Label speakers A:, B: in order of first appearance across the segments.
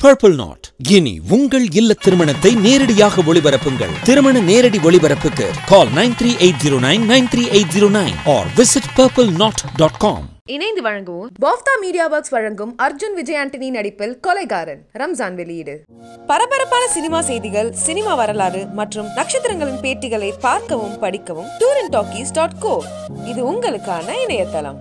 A: Purple not இனி உங்கள் இல்ல திருமணத்தை நேரடியாக ஒளிபரப்புங்கள் திருமண நேரடி ஒளிபரப்புக்கு call nine three eight zero nine nine three eight zero nine or visit purple knot dot com
B: இணைந்து வழங்குவோம் பாஃப்தா மீடியா ஒர்க்ஸ் வழங்கும் அர்ஜுன் விஜய் ஆண்டனி நடிப்பில் கொலைகாரன் ரம்ஜான் வெளியீடு பரபரப்பான சினிமா செய்திகள் சினிமா வரலாறு மற்றும் நட்சத்திரங்களின் பேட்டிகளை பார்க்கவும் படிக்கவும் tour and talkies dot co இது உங்களுக்கான இணையதளம்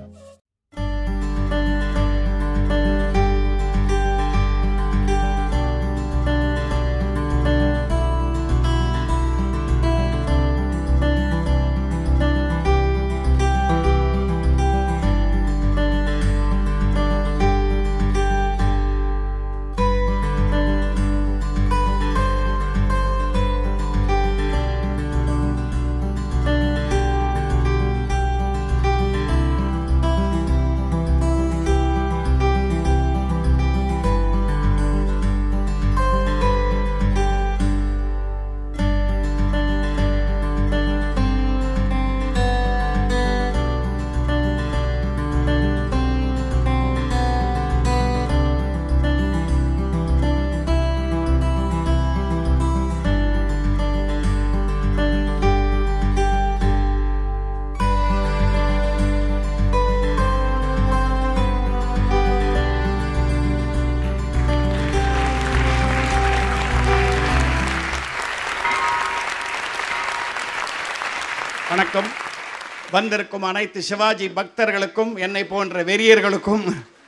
C: வணக்கம் வந்திருக்கும் அனைத்து சிவாஜி பக்தர்களுக்கும் என்னை போன்ற வெறியர்களுக்கும்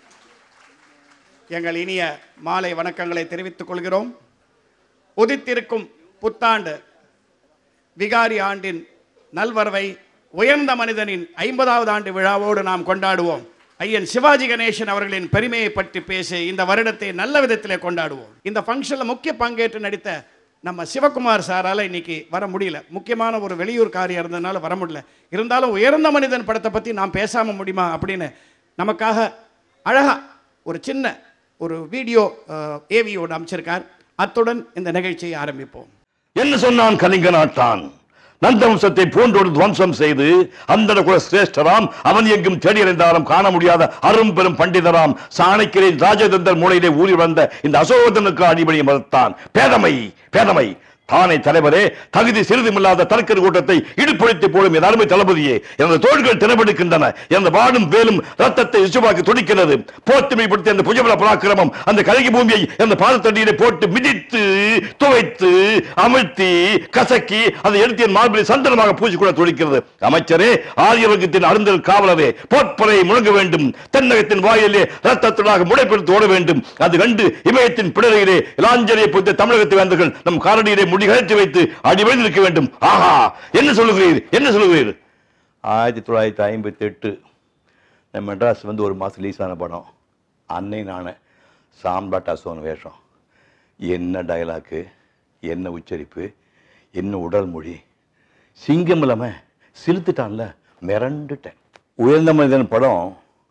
C: எங்கள் இனிய மாலை வணக்கங்களை தெரிவித்துக் கொள்கிறோம் உதித்திருக்கும் புத்தாண்டு விகாரி ஆண்டின் நல்வரவை உயர்ந்த மனிதனின் ஐம்பதாவது ஆண்டு விழாவோடு நாம் கொண்டாடுவோம் ஐயன் சிவாஜி கணேசன் அவர்களின் பெருமையை பற்றி பேசி இந்த வருடத்தை நல்ல விதத்திலே கொண்டாடுவோம் இந்த ஃபங்க்ஷனில் முக்கிய பங்கேற்று நடித்த நம்ம சிவகுமார் சாரால் இன்னைக்கு வர முடியல முக்கியமான ஒரு வெளியூர் காரியம் இருந்ததுனால வர முடியல இருந்தாலும் உயர்ந்த மனிதன் படத்தை பற்றி நாம் பேசாமல் முடியுமா அப்படின்னு நமக்காக அழகா ஒரு சின்ன ஒரு வீடியோ ஏவியோடு அமைச்சிருக்கார் அத்துடன் இந்த நிகழ்ச்சியை ஆரம்பிப்போம்
D: என்ன சொன்னான் கலிங்க நாட்டான் நந்தவம்சத்தை போன்றொரு துவம்சம் செய்து அந்த குல சிரேஷ்டராம் அவன் எங்கும் தேடி அறிந்தாலும் காண முடியாத அரும் பெரும் பண்டிதராம் சாணக்கியரின் ராஜதந்தர் மூலையிலே ஊறி வந்த இந்த அசோகனுக்கு அடிபடி மறுத்தான் பேதமை பேதமை தானே தலைவரே தகுதி சிறிதுமில்லாத தற்கரு கூட்டத்தை இடுப்பொழித்து போடும் என் அருமை தளபதியே எனது தோள்கள் திறப்படுகின்றன எனது வாடும் வேலும் ரத்தத்தை இசுவாக்கி துடிக்கிறது போத்துமைப்படுத்திய அந்த புஜபல பராக்கிரமம் அந்த கழகி பூமியை அந்த பாதத்தடியிலே போட்டு மிதித்து துவைத்து அமிழ்த்தி கசக்கி அதை எடுத்து என் மார்பிலை சந்தனமாக பூசி கூட துடிக்கிறது அமைச்சரே ஆரியவர்க்கத்தின் அருந்தல் காவலரே போட்பறை முழங்க வேண்டும் தென்னகத்தின் வாயிலே ரத்தத்துடாக முடைப்படுத்தி ஓட வேண்டும் அது கண்டு இமயத்தின் பிடரையிலே லாஞ்சலியை புத்த தமிழகத்து வேந்தர்கள் நம் காரணியிலே முடி கழற்றி வைத்து அடிவழிந்து நிற்க வேண்டும் ஆஹா என்ன சொல்லுகிறீர் என்ன சொல்லுகிறீர் ஆயிரத்தி தொள்ளாயிரத்தி ஐம்பத்தி எட்டு நம்ம மெட்ராஸ் வந்து ஒரு மாதம் ரிலீஸ் ஆன படம் அன்னை நானே சாம்பாட் அசோன் வேஷம் என்ன டயலாக்கு என்ன உச்சரிப்பு என்ன உடல் மொழி சிங்கம் இல்லாம சிலுத்துட்டான்ல மிரண்டுட்டேன் உயர்ந்த மனிதன் படம்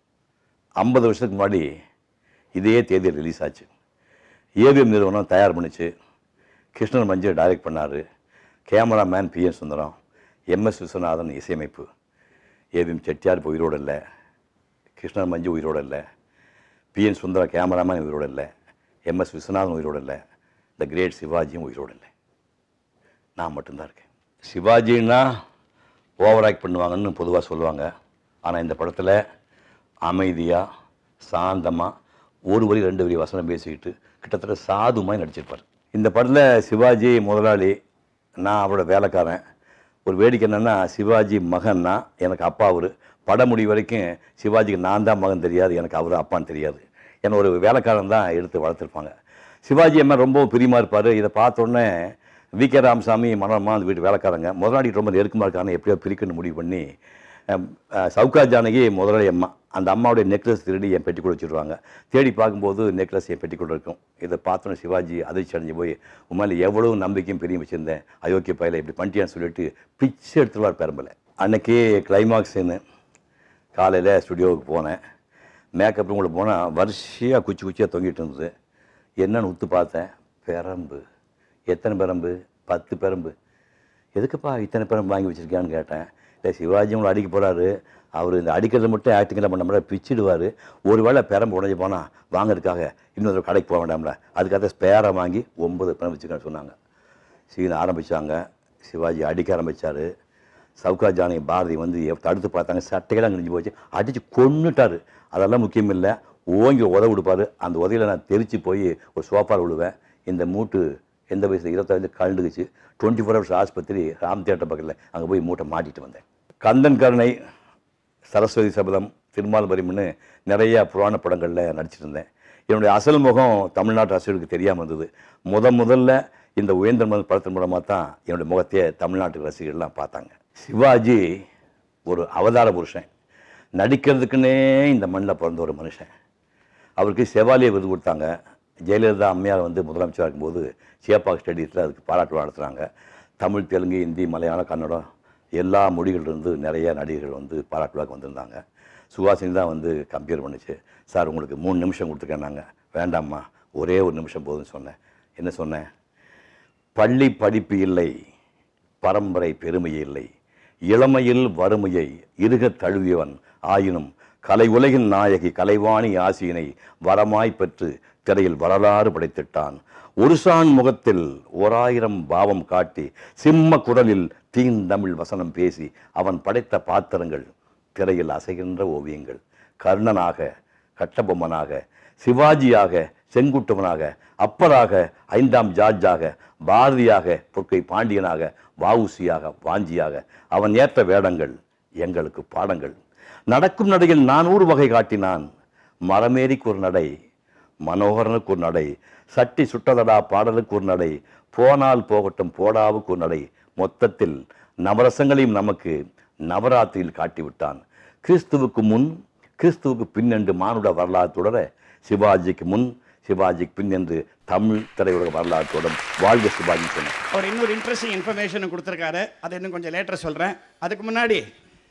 D: ஐம்பது வருஷத்துக்கு முன்னாடி இதே தேதியில் ரிலீஸ் ஆச்சு ஏவிஎம் நிறுவனம் தயார் பண்ணுச்சு கிருஷ்ணன் மஞ்சள் டைரக்ட் பண்ணார் cameraman P N Sundaram MS Viswanathan இசையமைப்பு ஏவிஎம் செட்டியார் இப்போ உயிரோடு இல்லை கிருஷ்ணன் மஞ்சு உயிரோடு இல்லை பி என் சுந்தரம் கேமராமேன் உயிரோடு இல்லை எம்எஸ் விஸ்வநாதன் உயிரோடு இல்லை த கிரேட் சிவாஜியும் உயிரோடு இல்லை நான் மட்டும்தான் இருக்கேன் சிவாஜின்னா ஓவர் ஆக்ட் பண்ணுவாங்கன்னு பொதுவாக சொல்லுவாங்க ஆனால் இந்த படத்தில் அமைதியாக சாந்தமாக ஒரு வரி ரெண்டு வரி வசனம் பேசிக்கிட்டு கிட்டத்தட்ட சாதுமாய் நடிச்சிருப்பார் இந்த படத்தில் சிவாஜி முதலாளி நான் அவரோட வேலைக்காரன் ஒரு வேடிக்கை என்னென்னா சிவாஜி மகன்னா எனக்கு அப்பா அவர் படம் முடி வரைக்கும் சிவாஜிக்கு நான் தான் மகன் தெரியாது எனக்கு அவர் அப்பான்னு தெரியாது என்னை ஒரு வேலைக்காரன் தான் எடுத்து வளர்த்துருப்பாங்க சிவாஜி அம்மா ரொம்ப பிரியமாக இருப்பார் இதை பார்த்த உடனே வி கே ராமசாமி மனோரமா அந்த வீட்டு வேலைக்காரங்க முதலாளி ரொம்ப நெருக்கமாக இருக்காங்க எப்படியோ பிரிக்கணும்னு முடிவு பண்ணி அஹ், அஹ், சவுகா ஜானகி முதலாளி அம்மா அந்த அம்மாவுடைய நெக்லஸ் திருடி என் பெட்டிக்குள்ள வச்சுருவாங்க தேடி பார்க்கும்போது நெக்லஸ் என் பெட்டிக்குள்ள இருக்கும் இதை பார்த்தோன்னே சிவாஜி அதிர்ச்சி அடைஞ்சு போய் உண்மையில எவ்வளவு நம்பிக்கையும் பெரிய வச்சுருந்தேன் அயோக்கிய பையில இப்படி பண்ணிட்டியான்னு சொல்லிட்டு பிச்சை எடுத்துருவார் பெரம்பல அன்னைக்கு கிளைமாக்ஸ்ன்னு காலையில் ஸ்டுடியோவுக்கு போனேன் மேக்கப் ரூமில் போனால் வரிசையாக குச்சி குச்சியாக தொங்கிட்டு இருந்தது என்னன்னு உத்து பார்த்தேன் பெரம்பு எத்தனை பெரம்பு பத்து பெரம்பு எதுக்குப்பா இத்தனை பெரம்பு வாங்கி வச்சிருக்கியான்னு கேட்டேன் இல்லை சிவாஜி உங்களை அடிக்க போகிறாரு அவர் இந்த அடிக்கிறது மட்டும் ஆக்டிங்கில் பண்ண மாதிரி பிச்சிடுவார் ஒரு வேளை பெரம்பு உடஞ்சி போனால் வாங்குறதுக்காக இன்னொரு கடைக்கு போக வேண்டாம்ல அதுக்காக ஸ்பேரை வாங்கி ஒன்பது பணம் வச்சுக்கன்னு சொன்னாங்க சீன் ஆரம்பித்தாங்க சிவாஜி அடிக்க ஆரம்பித்தார் சவுகா ஜானகி பாரதி வந்து எப்~ தடுத்து பார்த்தாங்க சட்டையெல்லாம் கிழிஞ்சு போச்சு அடித்து கொன்னுட்டாரு அதெல்லாம் முக்கியம் இல்லை ஓங்கி உதவி கொடுப்பாரு அந்த உதவியில் நான் தெரிச்சு போய் ஒரு சோஃபாவில் விழுவேன் இந்த மூட்டு எந்த வயசில் இருபத்தஞ்சு கலந்துக்குச்சு டுவெண்ட்டி ஃபோர் ஹவர்ஸ் ஆஸ்பத்திரி ராம் தியேட்டர் பக்கத்தில் அங்கே போய் மூட்டை மாட்டிட்டு வந்தேன் கந்தன் கருணை சரஸ்வதி சபதம் திருமால் பரிமன்னு நிறைய புராண படங்களில் நடிச்சிட்டு இருந்தேன் என்னுடைய அசல் முகம் தமிழ்நாட்டு ரசிகர்களுக்கு தெரியாமல் இருந்தது முத முதல்ல இந்த உயர்ந்த மதன் படத்தின் மூலமாக தான் என்னுடைய முகத்தையே தமிழ்நாட்டு ரசிகர்கள்லாம் பார்த்தாங்க சிவாஜி ஒரு அவதார புருஷன் நடிக்கிறதுக்குன்னே இந்த மண்ணில் பிறந்த ஒரு மனுஷன் அவருக்கு செவாலிய விருது கொடுத்தாங்க ஜெயலலிதா அம்மையார் வந்து முதலமைச்சராக இருக்கும்போது சியப்பாக் ஸ்டேடியத்தில் அதுக்கு பாராட்டு விழா நடத்துனாங்க தமிழ் தெலுங்கு ஹிந்தி மலையாளம் கன்னடம் எல்லா மொழிகளிலிருந்து நிறைய நடிகர்கள் வந்து பாராட்டு விழாக்கு வந்திருந்தாங்க சுஹாசினி தான் வந்து கம்பேர் பண்ணுச்சு சார் உங்களுக்கு மூணு நிமிஷம் கொடுத்துருக்கேன்னாங்க வேண்டாம்மா ஒரே ஒரு நிமிஷம் போதும்னு சொன்னேன் என்ன சொன்னேன் பள்ளி படிப்பு இல்லை பரம்பரை பெருமை இல்லை இளமையில் வறுமையை இருகத் தழுவியவன் ஆயினும் கலை உலகின் நாயகி கலைவாணி ஆசியினை வரமாய் பெற்று திரையில் வரலாறு படைத்திட்டான் ஒரு சான் முகத்தில் ஓராயிரம் பாவம் காட்டி சிம்ம குரலில் தீந்தமிழ் வசனம் பேசி அவன் படைத்த பாத்திரங்கள் திரையில் அசைகின்ற ஓவியங்கள் கர்ணனாக கட்டபொம்மனாக சிவாஜியாக செங்குட்டுவனாக அப்பராக ஐந்தாம் ஜார்ஜாக பாரதியாக பொற்கை பாண்டியனாக வாவுசியாக வாஞ்சியாக அவன் ஏற்ற வேடங்கள் எங்களுக்கு பாடங்கள் நடக்கும் நடையில் நானூறு வகை காட்டினான் மரமேறிக்கு ஒரு நடை மனோகரனுக்கு ஒரு நடை சட்டி சுட்டதடா பாடலுக்கு ஒரு நடை போனால் போகட்டும் போடாவுக்கு ஒரு நடை மொத்தத்தில் நவரசங்களையும் நமக்கு நவராத்திரியில் காட்டிவிட்டான் கிறிஸ்துவுக்கு முன் கிறிஸ்துவுக்கு பின் என்று மானுட வரலாறு தொடர சிவாஜிக்கு முன் சிவாஜிக்கு பின் என்று தமிழ் திரையுலக வரலாறு தொடரும் வாழ்க சிவாஜி சொன்னார்
C: அவர் இன்னொரு இன்ட்ரெஸ்டிங் இன்ஃபர்மேஷன் கொடுத்துருக்காரு அதை இன்னும் கொஞ்சம் லேட்டர் சொல்கிறேன் அதுக்கு முன்னாடி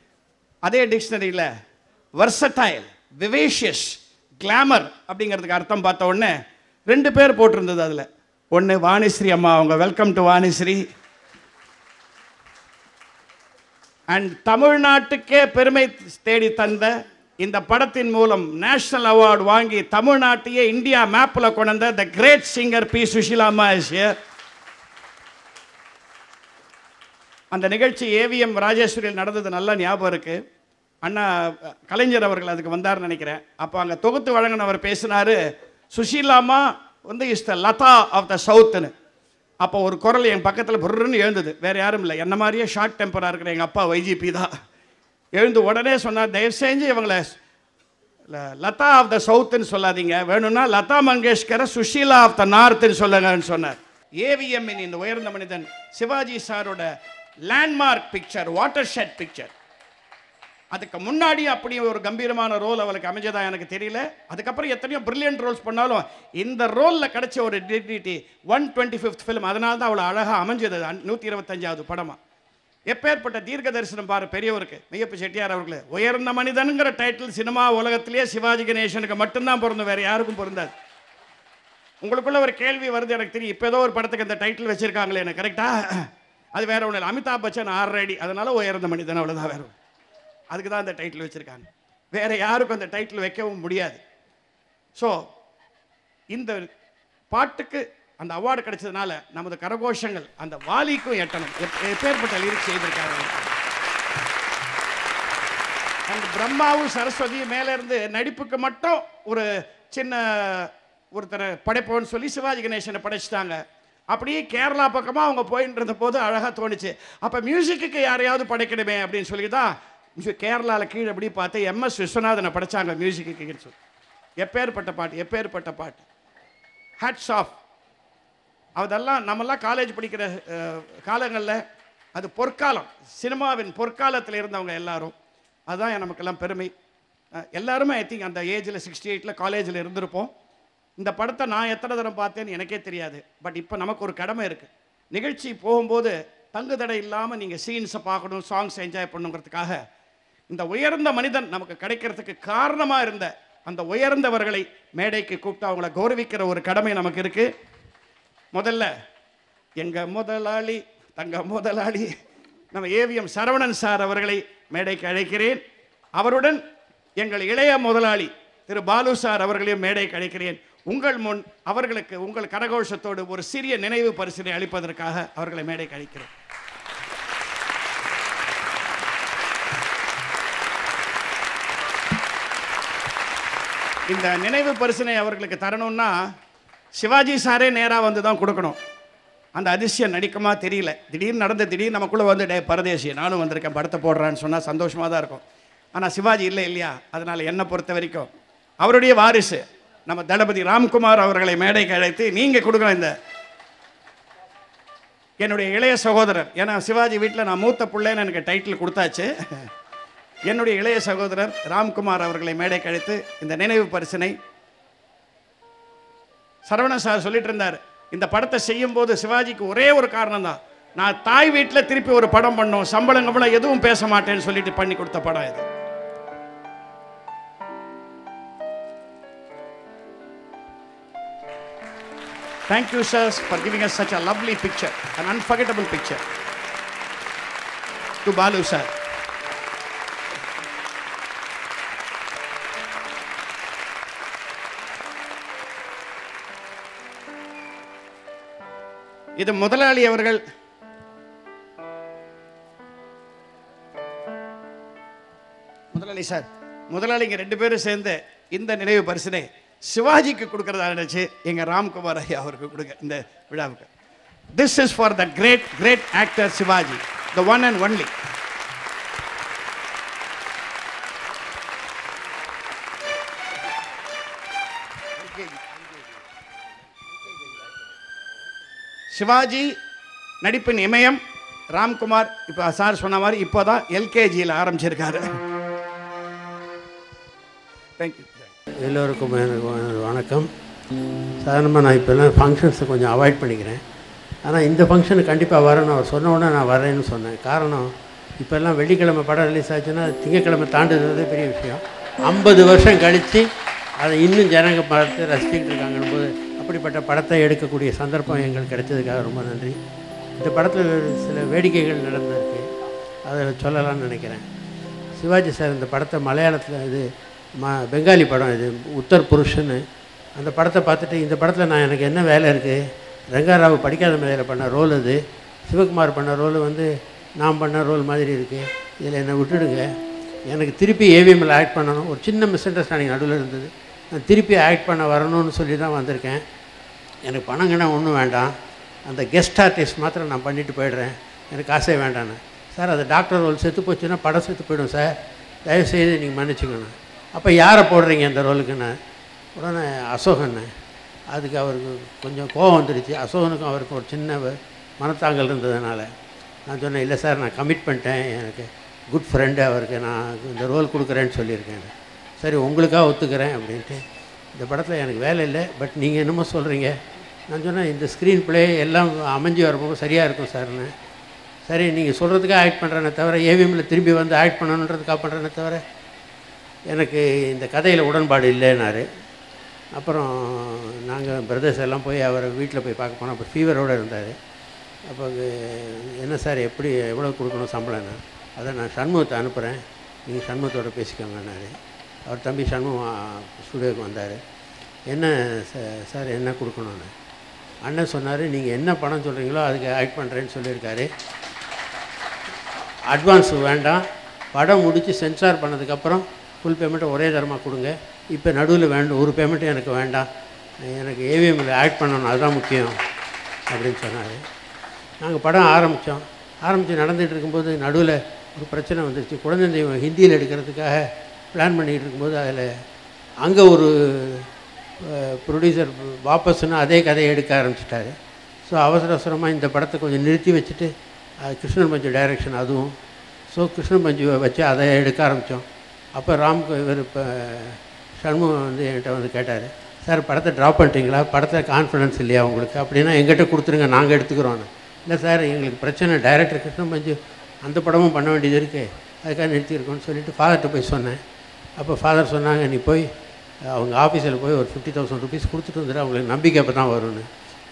C: அதே டிக்ஷனரியில் வர்சடைல் விவேஷியஸ் கிளாமர் அப்படிங்கிறதுக்கு அர்த்தம் பார்த்த உடனே ரெண்டு பேர் போட்டிருந்தது அதில் ஒன்று வாணிஸ்ரீ அம்மா அவங்க வெல்கம் டு வாணிஸ்ரீ அண்ட் தமிழ்நாட்டுக்கே பெருமை தேடி தந்த இந்த படத்தின் மூலம் நேஷனல் அவார்டு வாங்கி தமிழ்நாட்டையே இந்தியா மேப்பில் கொண்டு வந்த த கிரேட் சிங்கர் பி சுஷிலாமா இஸ் ஹியர் அந்த நிகழ்ச்சி ஏவிஎம் ராஜேஸ்வரியில் நடந்தது நல்ல ஞாபகம் இருக்கு அண்ணா கலைஞர் அவர்கள் அதுக்கு வந்தார்னு நினைக்கிறேன் அப்போ அங்கே தொகுத்து வழங்கினவர் பேசினாரு சுஷீலாமா வந்து is the Lata of the சவுத்துன்னு அப்போ ஒரு குரல் என் பக்கத்தில் புர்ருன்னு எழுந்தது வேற யாரும் இல்லை என்ன மாதிரியே ஷார்ட் டெம்பராக இருக்கிற எங்கள் அப்பா வைஜிபி தான் எழுந்து உடனே சொன்னார் தயவு செஞ்சு இவங்களை ல- லதா ஆஃப் த சவுத்துன்னு சொல்லாதீங்க வேணும்னா லதா மங்கேஷ்கரை சுஷீலா ஆஃப் த நார்த்துன்னு சொல்லுங்கன்னு சொன்னார் ஏவிஎம் இந்த உயர்ந்த மனிதன் சிவாஜி சாரோட landmark picture watershed picture அதுக்கு முன்னாடி அப்படி ஒரு கம்பீரமான ரோல் அவளுக்கு அமைஞ்சதா எனக்கு தெரியல அதுக்கப்புறம் எத்தனையோ பிரில்லியன்ட் ரோல்ஸ் பண்ணாலும் இந்த ரோலில் கிடைச்ச ஒரு dignity one twenty fifth film அதனால தான் அவளை அழகாக அமைஞ்சது நூற்றி இருபத்தஞ்சாவது படமா எப்பேற்பட்ட தீர்க்க தரிசனம் பாரு பெரியவருக்கு மெய்யப்ப செட்டியார் அவர்களே உயர்ந்த மனிதனுங்கிற டைட்டில் சினிமா உலகத்திலேயே சிவாஜி கணேசனுக்கு மட்டும்தான் பொருந்தும் வேற யாருக்கும் பொருந்தாது உங்களுக்குள்ள ஒரு கேள்வி வருது எனக்கு தெரியும் இப்போ ஏதோ ஒரு படத்துக்கு இந்த டைட்டில் வச்சிருக்காங்களே எனக்கு கரெக்டா அது வேற ஒன்றும் இல்லை அமிதாப் பச்சன் ஆறு அடி அதனால உயர்ந்த மனிதன் அவ்வளோதான் வேற ஒண்ணும். அதுக்கு தான் அந்த டைட்டில் வச்சிருக்காங்க வேற யாருக்கும் அந்த டைட்டில் வைக்கவும் முடியாது ஸோ இந்த பாட்டுக்கு அந்த அவார்டு கிடைச்சதுனால நமது கரகோஷங்கள் அந்த வாலிக்கும் எட்டணும் எப்- எப்பேற்பட்ட லிரிக்ஸ் செய்திருக்காங்க அந்த பிரம்மாவும் சரஸ்வதியும் மேலே இருந்து நடிப்புக்கு மட்டும் ஒரு சின்ன ஒருத்தரை படைப்போன்னு சொல்லி சிவாஜி கணேசனை படைச்சிட்டாங்க அப்படியே கேரளா பக்கமாக அவங்க போயிட்டு இருந்த போது அழகாக தோணுச்சு அப்போ மியூசிக்கு யாரையாவது படைக்கணுமே அப்படின்னு சொல்லி தான் கேரளாவில் கீழே அப்படி பார்த்து எம்எஸ் விஸ்வநாதனை படைச்சாங்க மியூசிக்கு சொல்லி எப்பேற்பட்ட பாட்டு எப்பேற்பட்ட பாட்டு ஹேட்ஸ் ஆஃப் அதெல்லாம் நம்மெல்லாம் காலேஜ் படிக்கிற காலங்களில் அது பொற்காலம் சினிமாவின் பொற்காலத்தில் இருந்தவங்க எல்லாரும் அதுதான் நமக்கெல்லாம் பெருமை அஹ், எல்லாருமே ஐ திங்க் அந்த ஏஜில் சிக்ஸ்டி எயிட்டில் காலேஜில் இருந்திருப்போம் இந்த படத்தை நான் எத்தனை தரம் பார்த்தேன்னு எனக்கே தெரியாது பட் இப்போ நமக்கு ஒரு கடமை இருக்குது நிகழ்ச்சி போகும்போது தங்கு தடை இல்லாமல் நீங்கள் சீன்ஸை பார்க்கணும் சாங்ஸ் என்ஜாய் பண்ணுங்கிறதுக்காக இந்த உயர்ந்த மனிதன் நமக்கு கிடைக்கிறதுக்கு காரணமாக இருந்த அந்த உயர்ந்தவர்களை மேடைக்கு கூப்பிட்டு அவங்கள கௌரவிக்கிற ஒரு கடமை நமக்கு இருக்குது முதல்ல எங்க முதலாளி தங்க முதலாளி நம்ம ஏவிஎம் சரவணன் சார் அவர்களை மேடைக்கு அழைக்கிறேன் அவருடன் எங்கள் இளைய முதலாளி திரு பாலு சார் அவர்களையும் மேடைக்கு அழைக்கிறேன் உங்கள் முன் அவர்களுக்கு உங்கள் கரகோஷத்தோடு ஒரு சிறிய நினைவு பரிசினை அளிப்பதற்காக அவர்களை மேடைக்கு அழைக்கிறேன் இந்த நினைவு பரிசினை அவர்களுக்கு தரணும்னா சிவாஜி சாரே நேராக வந்து தான் கொடுக்கணும் அந்த அதிசயம் நடிக்குமா தெரியல திடீர்னு நடந்த திடீர்னு நமக்குள்ளே வந்து டே பரதேசி நானும் வந்திருக்கேன் படத்தை போடுறான்னு சொன்னால் சந்தோஷமாக தான் இருக்கும் ஆனால் சிவாஜி இல்லை இல்லையா அதனால் என்னை பொறுத்த வரைக்கும் அவருடைய வாரிசு நம்ம தளபதி ராம்குமார் அவர்களை மேடைக்கு அழைத்து நீங்கள் கொடுக்கணும் இந்த என்னுடைய இளைய சகோதரர் ஏன்னா சிவாஜி வீட்டில் நான் மூத்த பிள்ளைன்னு எனக்கு டைட்டில் கொடுத்தாச்சு என்னுடைய இளைய சகோதரர் ராம்குமார் அவர்களை மேடைக்கு அழைத்து இந்த நினைவு பரிசினை சரவணன் சார் சொல்லிட்டு இருந்தார் இந்த படத்தை செய்யும் போது சிவாஜிக்கு ஒரே ஒரு காரணம் தான் நான் தாய் வீட்டில் திருப்பி ஒரு படம் பண்ணோம் சம்பளம் கம்பளம் எதுவும் பேச மாட்டேன்னு சொல்லிட்டு பண்ணி கொடுத்த படம் இது Thank you, sirs, for giving us such a lovely picture, an unforgettable picture. To Balu, sir. இது முதலாளி அவர்கள் முதலாளி சார் முதலாளிங்க ரெண்டு பேரும் சேர்ந்து இந்த நினைவு பரிசினை சிவாஜிக்கு கொடுக்கறதா நினைச்சு எங்க ராம்குமார் ஐயா அவருக்கு கொடுங்க இந்த விழாவுக்கு this is for the great great actor Sivaji the one and only Sivaji நடிப்பின் இமயம் ராம்குமார் இப்போ சார் சொன்ன மாதிரி இப்போ தான் எல்கேஜியில் ஆரம்பிச்சிருக்காரு தேங்க்யூ
E: எல்லோருக்கும் எனக்கு வ- வணக்கம் சாதாரணமாக நான் இப்போல்லாம் ஃபங்க்ஷன்ஸை கொஞ்சம் அவாய்ட் பண்ணிக்கிறேன் ஆனால் இந்த ஃபங்க்ஷனுக்கு கண்டிப்பாக வரணும் அவர் சொன்ன உடனே நான் வரேன்னு சொன்னேன் காரணம் இப்போல்லாம் வெள்ளிக்கிழமை படம் ரிலீஸ் ஆச்சுன்னா திங்கக்கிழமை தாண்டுறதே பெரிய விஷயம் ஐம்பது வருஷம் கழித்து அதை இன்னும் ஜனங்க பார்த்து ரசிச்சுக்கிட்டு இருக்காங்கன்னு போது அப்படிப்பட்ட படத்தை எடுக்கக்கூடிய சந்தர்ப்பம் எங்களுக்கு கிடைச்சதுக்காக ரொம்ப நன்றி இந்த படத்தில் சில வேடிக்கைகள் நடந்திருக்கு அதை சொல்லலாம்னு நினைக்கிறேன் சிவாஜி சார் இந்த படத்தை மலையாளத்தில் இது ம பெங்காலி படம் இது உத்தர் புருஷன்னு அந்த படத்தை பார்த்துட்டு இந்த படத்தில் நான் எனக்கு என்ன வேலை இருக்குது ரங்காராவ் படிக்காத மேலையில் பண்ண ரோல் அது சிவகுமார் பண்ண ரோல் வந்து நான் பண்ண ரோல் மாதிரி இருக்குது இதில் என்னை விட்டுடுங்க எனக்கு திருப்பி ஏவிஎம்மில் ஆக்ட் பண்ணணும் ஒரு சின்ன மிஸ் அண்டர்ஸ்டாண்டிங் நடுவில் இருந்தது நான் திருப்பி ஆக்ட் பண்ண வரணும்னு சொல்லி தான் வந்திருக்கேன் எனக்கு பணம் கிணம் ஒன்றும் வேண்டாம் அந்த கெஸ்ட் ஆர்டிஸ்ட் மாத்திரம் நான் பண்ணிட்டு போயிடுறேன் எனக்கு காசே வேண்டான்னு சார் அது டாக்டர் ரோல் செத்து போச்சுன்னா படம் செத்து போயிடும் சார் தயவுசெய்து நீங்கள் மன்னிச்சுக்கணும் அப்போ யாரை போடுறீங்க அந்த ரோலுக்குன்னு உடனே அசோகன்னு அதுக்கு அவருக்கு கொஞ்சம் கோபம் வந்துடுச்சு அசோகனுக்கும் அவருக்கு ஒரு சின்ன வ- மனத்தாங்கல் இருந்ததுனால நான் சொன்னேன் இல்லை சார் நான் கமிட் பண்ணிட்டேன் எனக்கு குட் ஃப்ரெண்டு அவருக்கு நான் இந்த ரோல் கொடுக்குறேன்னு சொல்லியிருக்கேன் சரி உங்களுக்காக ஒத்துக்கிறேன் அப்படின்ட்டு இந்த படத்தில் எனக்கு வேலை இல்லை பட் நீங்கள் என்னமோ சொல்கிறீங்க நான் சொன்னேன் இந்த ஸ்க்ரீன் ப்ளே எல்லாம் அமைஞ்சு வரும்போது சரியாக இருக்கும் சார்னு சரி நீங்கள் சொல்கிறதுக்காக ஆக்ட் பண்ணுறேனே தவிர ஏவிஎம்மில் திரும்பி வந்து ஆக்ட் பண்ணணுன்றதுக்காக பண்ணுறேனே தவிர எனக்கு இந்த கதையில் உடன்பாடு இல்லைன்னாரு அப்புறம் நாங்கள் பிரதர்ஸ் எல்லாம் போய் அவரை வீட்டில் போய் பார்க்க போனோம் அப்போ ஃபீவரோடு இருந்தார் அப்போ என்ன சார் எப்படி எவ்வளோ கொடுக்கணும் சம்பளம்னா அதை நான் சண்முகத்தை அனுப்புகிறேன் நீங்கள் சண்முகத்தோட பேசிக்கோங்கன்னாரு அவர் தம்பி சண்முகம் ஸ்டுடியோக்கு வந்தார் என்ன ச- சார் என்ன கொடுக்கணும்னு அண்ணன் சொன்னார் நீங்கள் என்ன பணம் சொல்கிறீங்களோ அதுக்கு ஆக்ட் பண்ணுறேன்னு சொல்லியிருக்காரு அட்வான்ஸ் வேண்டாம் படம் முடித்து சென்சார் பண்ணதுக்கப்புறம் ஃபுல் பேமெண்ட்டை ஒரே தரமாக கொடுங்க இப்போ நடுவில் வேண்டும் ஒரு பேமெண்ட்டும் எனக்கு வேண்டாம் எனக்கு ஏவிஎம்மில் ஆக்ட் பண்ணணும் அதுதான் முக்கியம் அப்படின்னு சொன்னார் நாங்கள் படம் ஆரம்பித்தோம் ஆரம்பித்து நடந்துகிட்டு இருக்கும்போது நடுவில் ஒரு பிரச்சனை வந்துருச்சு குழந்தை தெய்வம் ஹிந்தியில் எடுக்கிறதுக்காக பிளான் பண்ணிகிட்டு இருக்கும்போது அதில் அங்கே ஒரு ப்ரொடியூசர் வாபஸ்ன்னு அதே கதையை எடுக்க ஆரம்பிச்சிட்டாரு ஸோ அவசர அவசரமாக இந்த படத்தை கொஞ்சம் நிறுத்தி வச்சுட்டு அது கிருஷ்ணன் பஞ்சு டைரக்ஷன் அதுவும் ஸோ கிருஷ்ணன் பஞ்சுவை வச்சு அதை எடுக்க ஆரம்பித்தோம் அப்போ ராம் இவர் இப்போ சண்முகம் வந்து என்கிட்ட வந்து கேட்டார் சார் படத்தை ட்ராப் பண்ணிட்டீங்களா படத்தில் கான்ஃபிடன்ஸ் இல்லையா உங்களுக்கு அப்படின்னா எங்கிட்ட கொடுத்துருங்க நாங்கள் எடுத்துக்கிறோன்னு இல்லை சார் எங்களுக்கு பிரச்சனை டைரக்டர் கிருஷ்ணன் பஞ்சு அந்த படமும் பண்ண வேண்டியது இருக்குது அதுக்காக நிறுத்தியிருக்கோன்னு சொல்லிட்டு ஃபாதர்கிட்ட போய் சொன்னேன் அப்போ ஃபாதர் சொன்னாங்க நீ போய் அவங்க ஆஃபீஸில் போய் ஒரு ஃபிஃப்டி தௌசண்ட் ருபீஸ் கொடுத்துட்டு வந்துடு அவங்களுக்கு நம்பிக்கை அப்போ தான் வரும்னு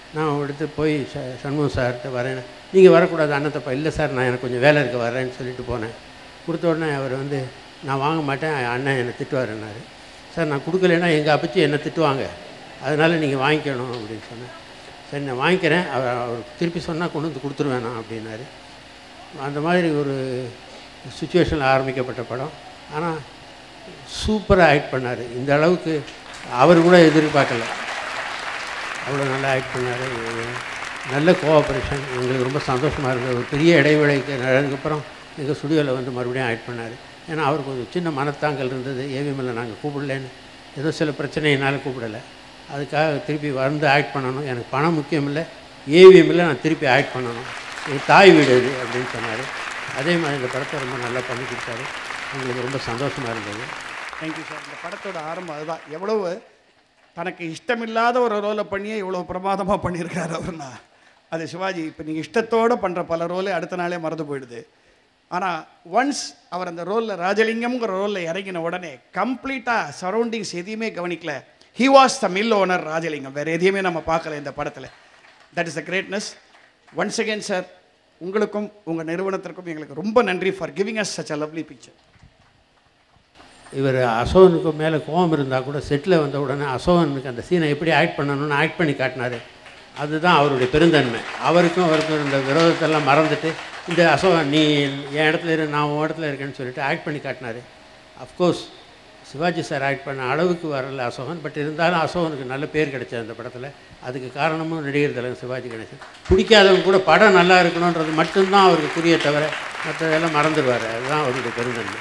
E: நான் எடுத்து போய் ச சண்முகம் சார்கிட்ட வரேன் நீங்கள் வரக்கூடாது அண்ணத்தப்பா இல்லை சார் நான் எனக்கு கொஞ்சம் வேலை இருக்க வரேன்னு சொல்லிட்டு போனேன் கொடுத்த உடனே அவர் வந்து நான் வாங்க மாட்டேன் அண்ணன் என்னை திட்டுவாருன்னாரு சார் நான் கொடுக்கலைன்னா எங்கள் அப்பச்சி என்னை திட்டுவாங்க அதனால் நீங்கள் வாங்கிக்கணும் அப்படின்னு சொன்னேன் சரி நான் வாங்கிக்கிறேன் அவர் அவர் திருப்பி சொன்னால் கொண்டு வந்து கொடுத்துருவேன் நான் அப்படின்னாரு அந்த மாதிரி ஒரு சுச்சுவேஷனில் ஆரம்பிக்கப்பட்ட படம் ஆனால் சூப்பராக ஆக்ட் பண்ணார் இந்த அளவுக்கு அவர் கூட எதிர்பார்க்கல அவ்வளோ நல்லா ஆக்ட் பண்ணார் நல்ல கோஆப்ரேஷன் எங்களுக்கு ரொம்ப சந்தோஷமாக இருந்தது ஒரு பெரிய இடைவேளைக்கு நடந்ததுக்கப்புறம் எங்கள் ஸ்டுடியோவில் வந்து மறுபடியும் ஆக்ட் பண்ணார் ஏன்னா அவருக்கு ஒரு சின்ன மனத்தாங்கல் இருந்தது ஏவிஎம்மில் நாங்கள் கூப்பிடலன்னு ஏதோ சில பிரச்சனையினால கூப்பிடலை அதுக்காக திருப்பி வந்து ஆக்ட் பண்ணணும் எனக்கு பணம் முக்கியம் இல்லை ஏவிஎம்மில் நான் திருப்பி ஆக்ட் பண்ணணும் என் தாய் வீடு அது அப்படின்னு சொன்னார் அதே மாதிரி இந்த படத்தை ரொம்ப நல்லா பண்ணி கொடுத்தாரு எங்களுக்கு ரொம்ப சந்தோஷமாக இருந்தது
C: தேங்க்யூ சார் இந்த படத்தோட ஆரம்பம் அதுதான் எவ்வளவு தனக்கு இஷ்டமில்லாத ஒரு ரோலை பண்ணியே இவ்வளோ பிரமாதமாக பண்ணியிருக்காரு அவர்னா அது சிவாஜி இப்போ நீங்கள் இஷ்டத்தோடு பண்ணுற பல ரோலே அடுத்த நாளே மறந்து போயிடுது ஆனால் ஒன்ஸ் அவர் அந்த ரோலில் ராஜலிங்கம்ங்கிற ரோலில் இறங்கின உடனே கம்ப்ளீட்டாக சரௌண்டிங்ஸ் எதையுமே கவனிக்கல he was the mill owner Rajalingam வேறு எதையுமே நம்ம பார்க்கல இந்த படத்தில் that is the greatness once again sir உங்களுக்கும் உங்கள் நிறுவனத்திற்கும் எங்களுக்கு ரொம்ப நன்றி for giving us such a lovely picture
E: இவர் அசோகனுக்கு மேலே கோபம் இருந்தால் கூட செட்டில் வந்த உடனே அசோகனுக்கு அந்த சீனை எப்படி ஆக்ட் பண்ணணும்னு ஆக்ட் பண்ணி காட்டினாரு அதுதான் அவருடைய பெருந்தன்மை அவருக்கும் அவருக்கும் இருந்த விரோதத்தெல்லாம் மறந்துட்டு இந்த அசோகன் நீ என் இடத்துல இரு நான் உன் இடத்துல இருக்கேன்னு சொல்லிட்டு ஆக்ட் பண்ணி காட்டினாரு அஃப்கோர்ஸ் சிவாஜி சார் ஆக்ட் பண்ண அளவுக்கு வரல அசோகன் பட் இருந்தாலும் அசோகனுக்கு நல்ல பேர் கிடைச்சது அந்த படத்தில் அதுக்கு காரணமும் நடிகர் தலைவர் சிவாஜி கணேசன் பிடிக்காதவங்க கூட படம் நல்லா இருக்கணுன்றது மட்டும்தான் அவருக்கு புரிய தவிர மற்றதெல்லாம் மறந்துடுவார் அதுதான் அவருடைய பெருந்தன்மை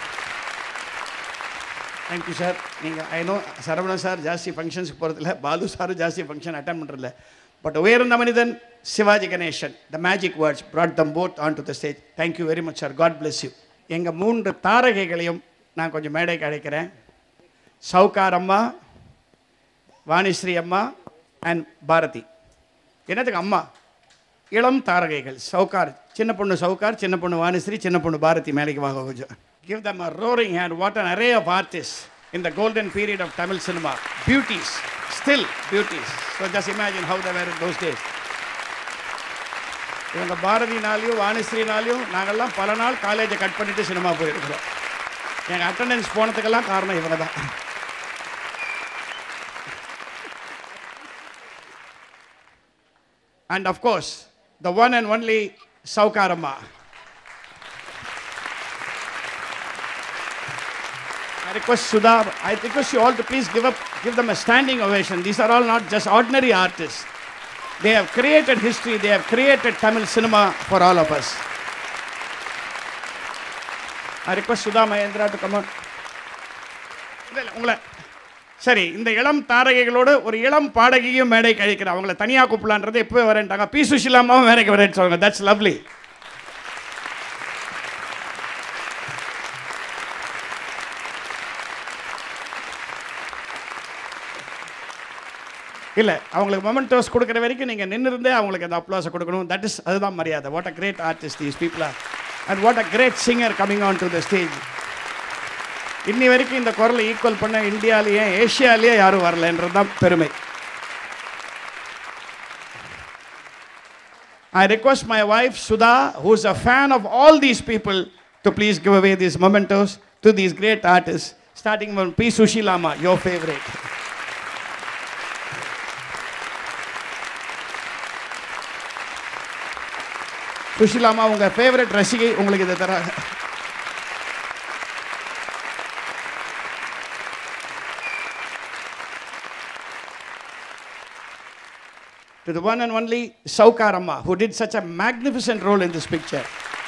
C: தேங்க்யூ சார் நீங்கள் ஐ நோ சரவணன் சார் ஜாஸ்தி ஃபங்க்ஷன்ஸ்க்கு போகிறதில்ல பாலு சாரும் ஜாஸ்தி ஃபங்க்ஷன் அட்டன் பண்ணுறதில்ல பட் உயர்ந்த மனிதன் Sivaji Ganesan the magic words brought them both onto the stage thank you very much sir God bless you எங்கள் மூன்று தாரகைகளையும் நான் கொஞ்சம் மேடைக்கு அழைக்கிறேன் சவுகார் அம்மா வாணிஸ்ரீ அம்மா அண்ட் பாரதி என்னத்துக்கு அம்மா இளம் தாரகைகள் சவுகார் சின்ன பொண்ணு சவுகார் சின்ன பொண்ணு வாணிஸ்ரீ சின்ன பொண்ணு பாரதி மேலைக்கு வாங்க கொஞ்சம் give them a roaring hand what an array of artists in the golden period of Tamil cinema beauties still beauties so just imagine how they were in those days இவங்க பாரதினாலையும் வாணிஸ்ரீனாலையும் நாங்கள்லாம் பல நாள் காலேஜை கட் பண்ணிட்டு சினிமா போயிருக்கிறோம் எங்கள் attendance போனதுக்கெல்லாம் காரணம் இவங்க தான் and of course the one and only Saukarama. I request Sudha, I request you all to please give up, give them a standing ovation. These are all not just ordinary artists. They have created history, they have created Tamil cinema for all of us. I request Sudha Mahendra to come on. இல்ல, இல்ல, உங்களை சரி இந்த இளம் தாரகைகளோடு ஒரு இளம் பாடகியும் மேடைக்கு அழைக்கிறேன் அவங்கள தனியாக கூப்பிடலான்றது எப்போ வரேன்ட்டாங்க பி சுஷிலாமாவும் மேடைக்கு வரேன்னு சொல்லுங்க தட்ஸ் லவ்லி இல்லை அவங்களுக்கு மொமெண்டோஸ் கொடுக்குற வரைக்கும் நீங்கள் நின்று இருந்தே அவங்களுக்கு அந்த அப்ளாஸை கொடுக்கணும் தட் இஸ் அதுதான் மரியாதை what a great artist these people are and what a great singer coming on to the stage இன்னி வரைக்கும் இந்த குரலை ஈக்குவல் பண்ண இந்தியாலேயே ஏஷியாலேயே யாரும் வரலன்றது தான் பெருமை I request my wife Sudha, who is a fan of all these people, to please give away these mementos to these great artists, starting from P. Sushilama, your favorite. சுஷிலாமா உங்க favourite ரசிகை உங்களுக்கு இதை தராங்க to the one and only Saukarama, who did such a magnificent role in this picture.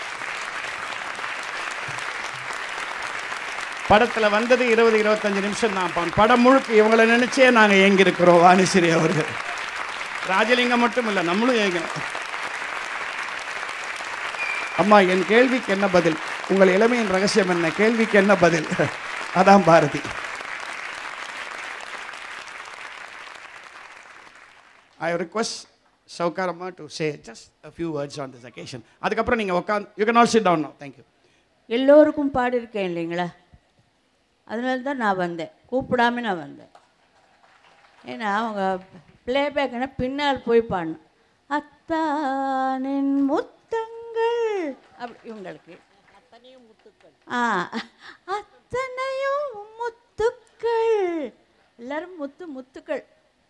C: படத்தில் வந்தது இருபது இருபத்தஞ்சு நிமிஷம் தான் பா- படம் முழுக்க இவங்களை நினைச்சே நாங்கள் ஏங்கியிருக்கிறோம் வாணிசிறி அவர்கள் ராஜலிங்கம் மட்டும் இல்லை நம்மளும் ஏங்கினோம் அம்மா என் கேள்விக்கு என்ன பதில் உங்கள் இளமையின் ரகசியம் என்ன கேள்விக்கு என்ன பதில் அதான் Bharathi I request Saukarama to say just a few words on this occasion. அதுக்கப்புறம் நீங்கள் உட்காந்து you can all sit down no thank you
F: எல்லோருக்கும் பாடியிருக்கேன் இல்லைங்களா அதனால தான் நான் வந்தேன் கூப்பிடாம நான் வந்தேன் ஏன்னா அவங்க ப்ளேபேக்னா பின்னால் போய் பாடணும் அத்தானின் முத்தங்கள் அப்படி இவங்களுக்கு ஆ அத்தனையும் முத்துக்கள் எல்லாரும் முத்து முத்துக்கள்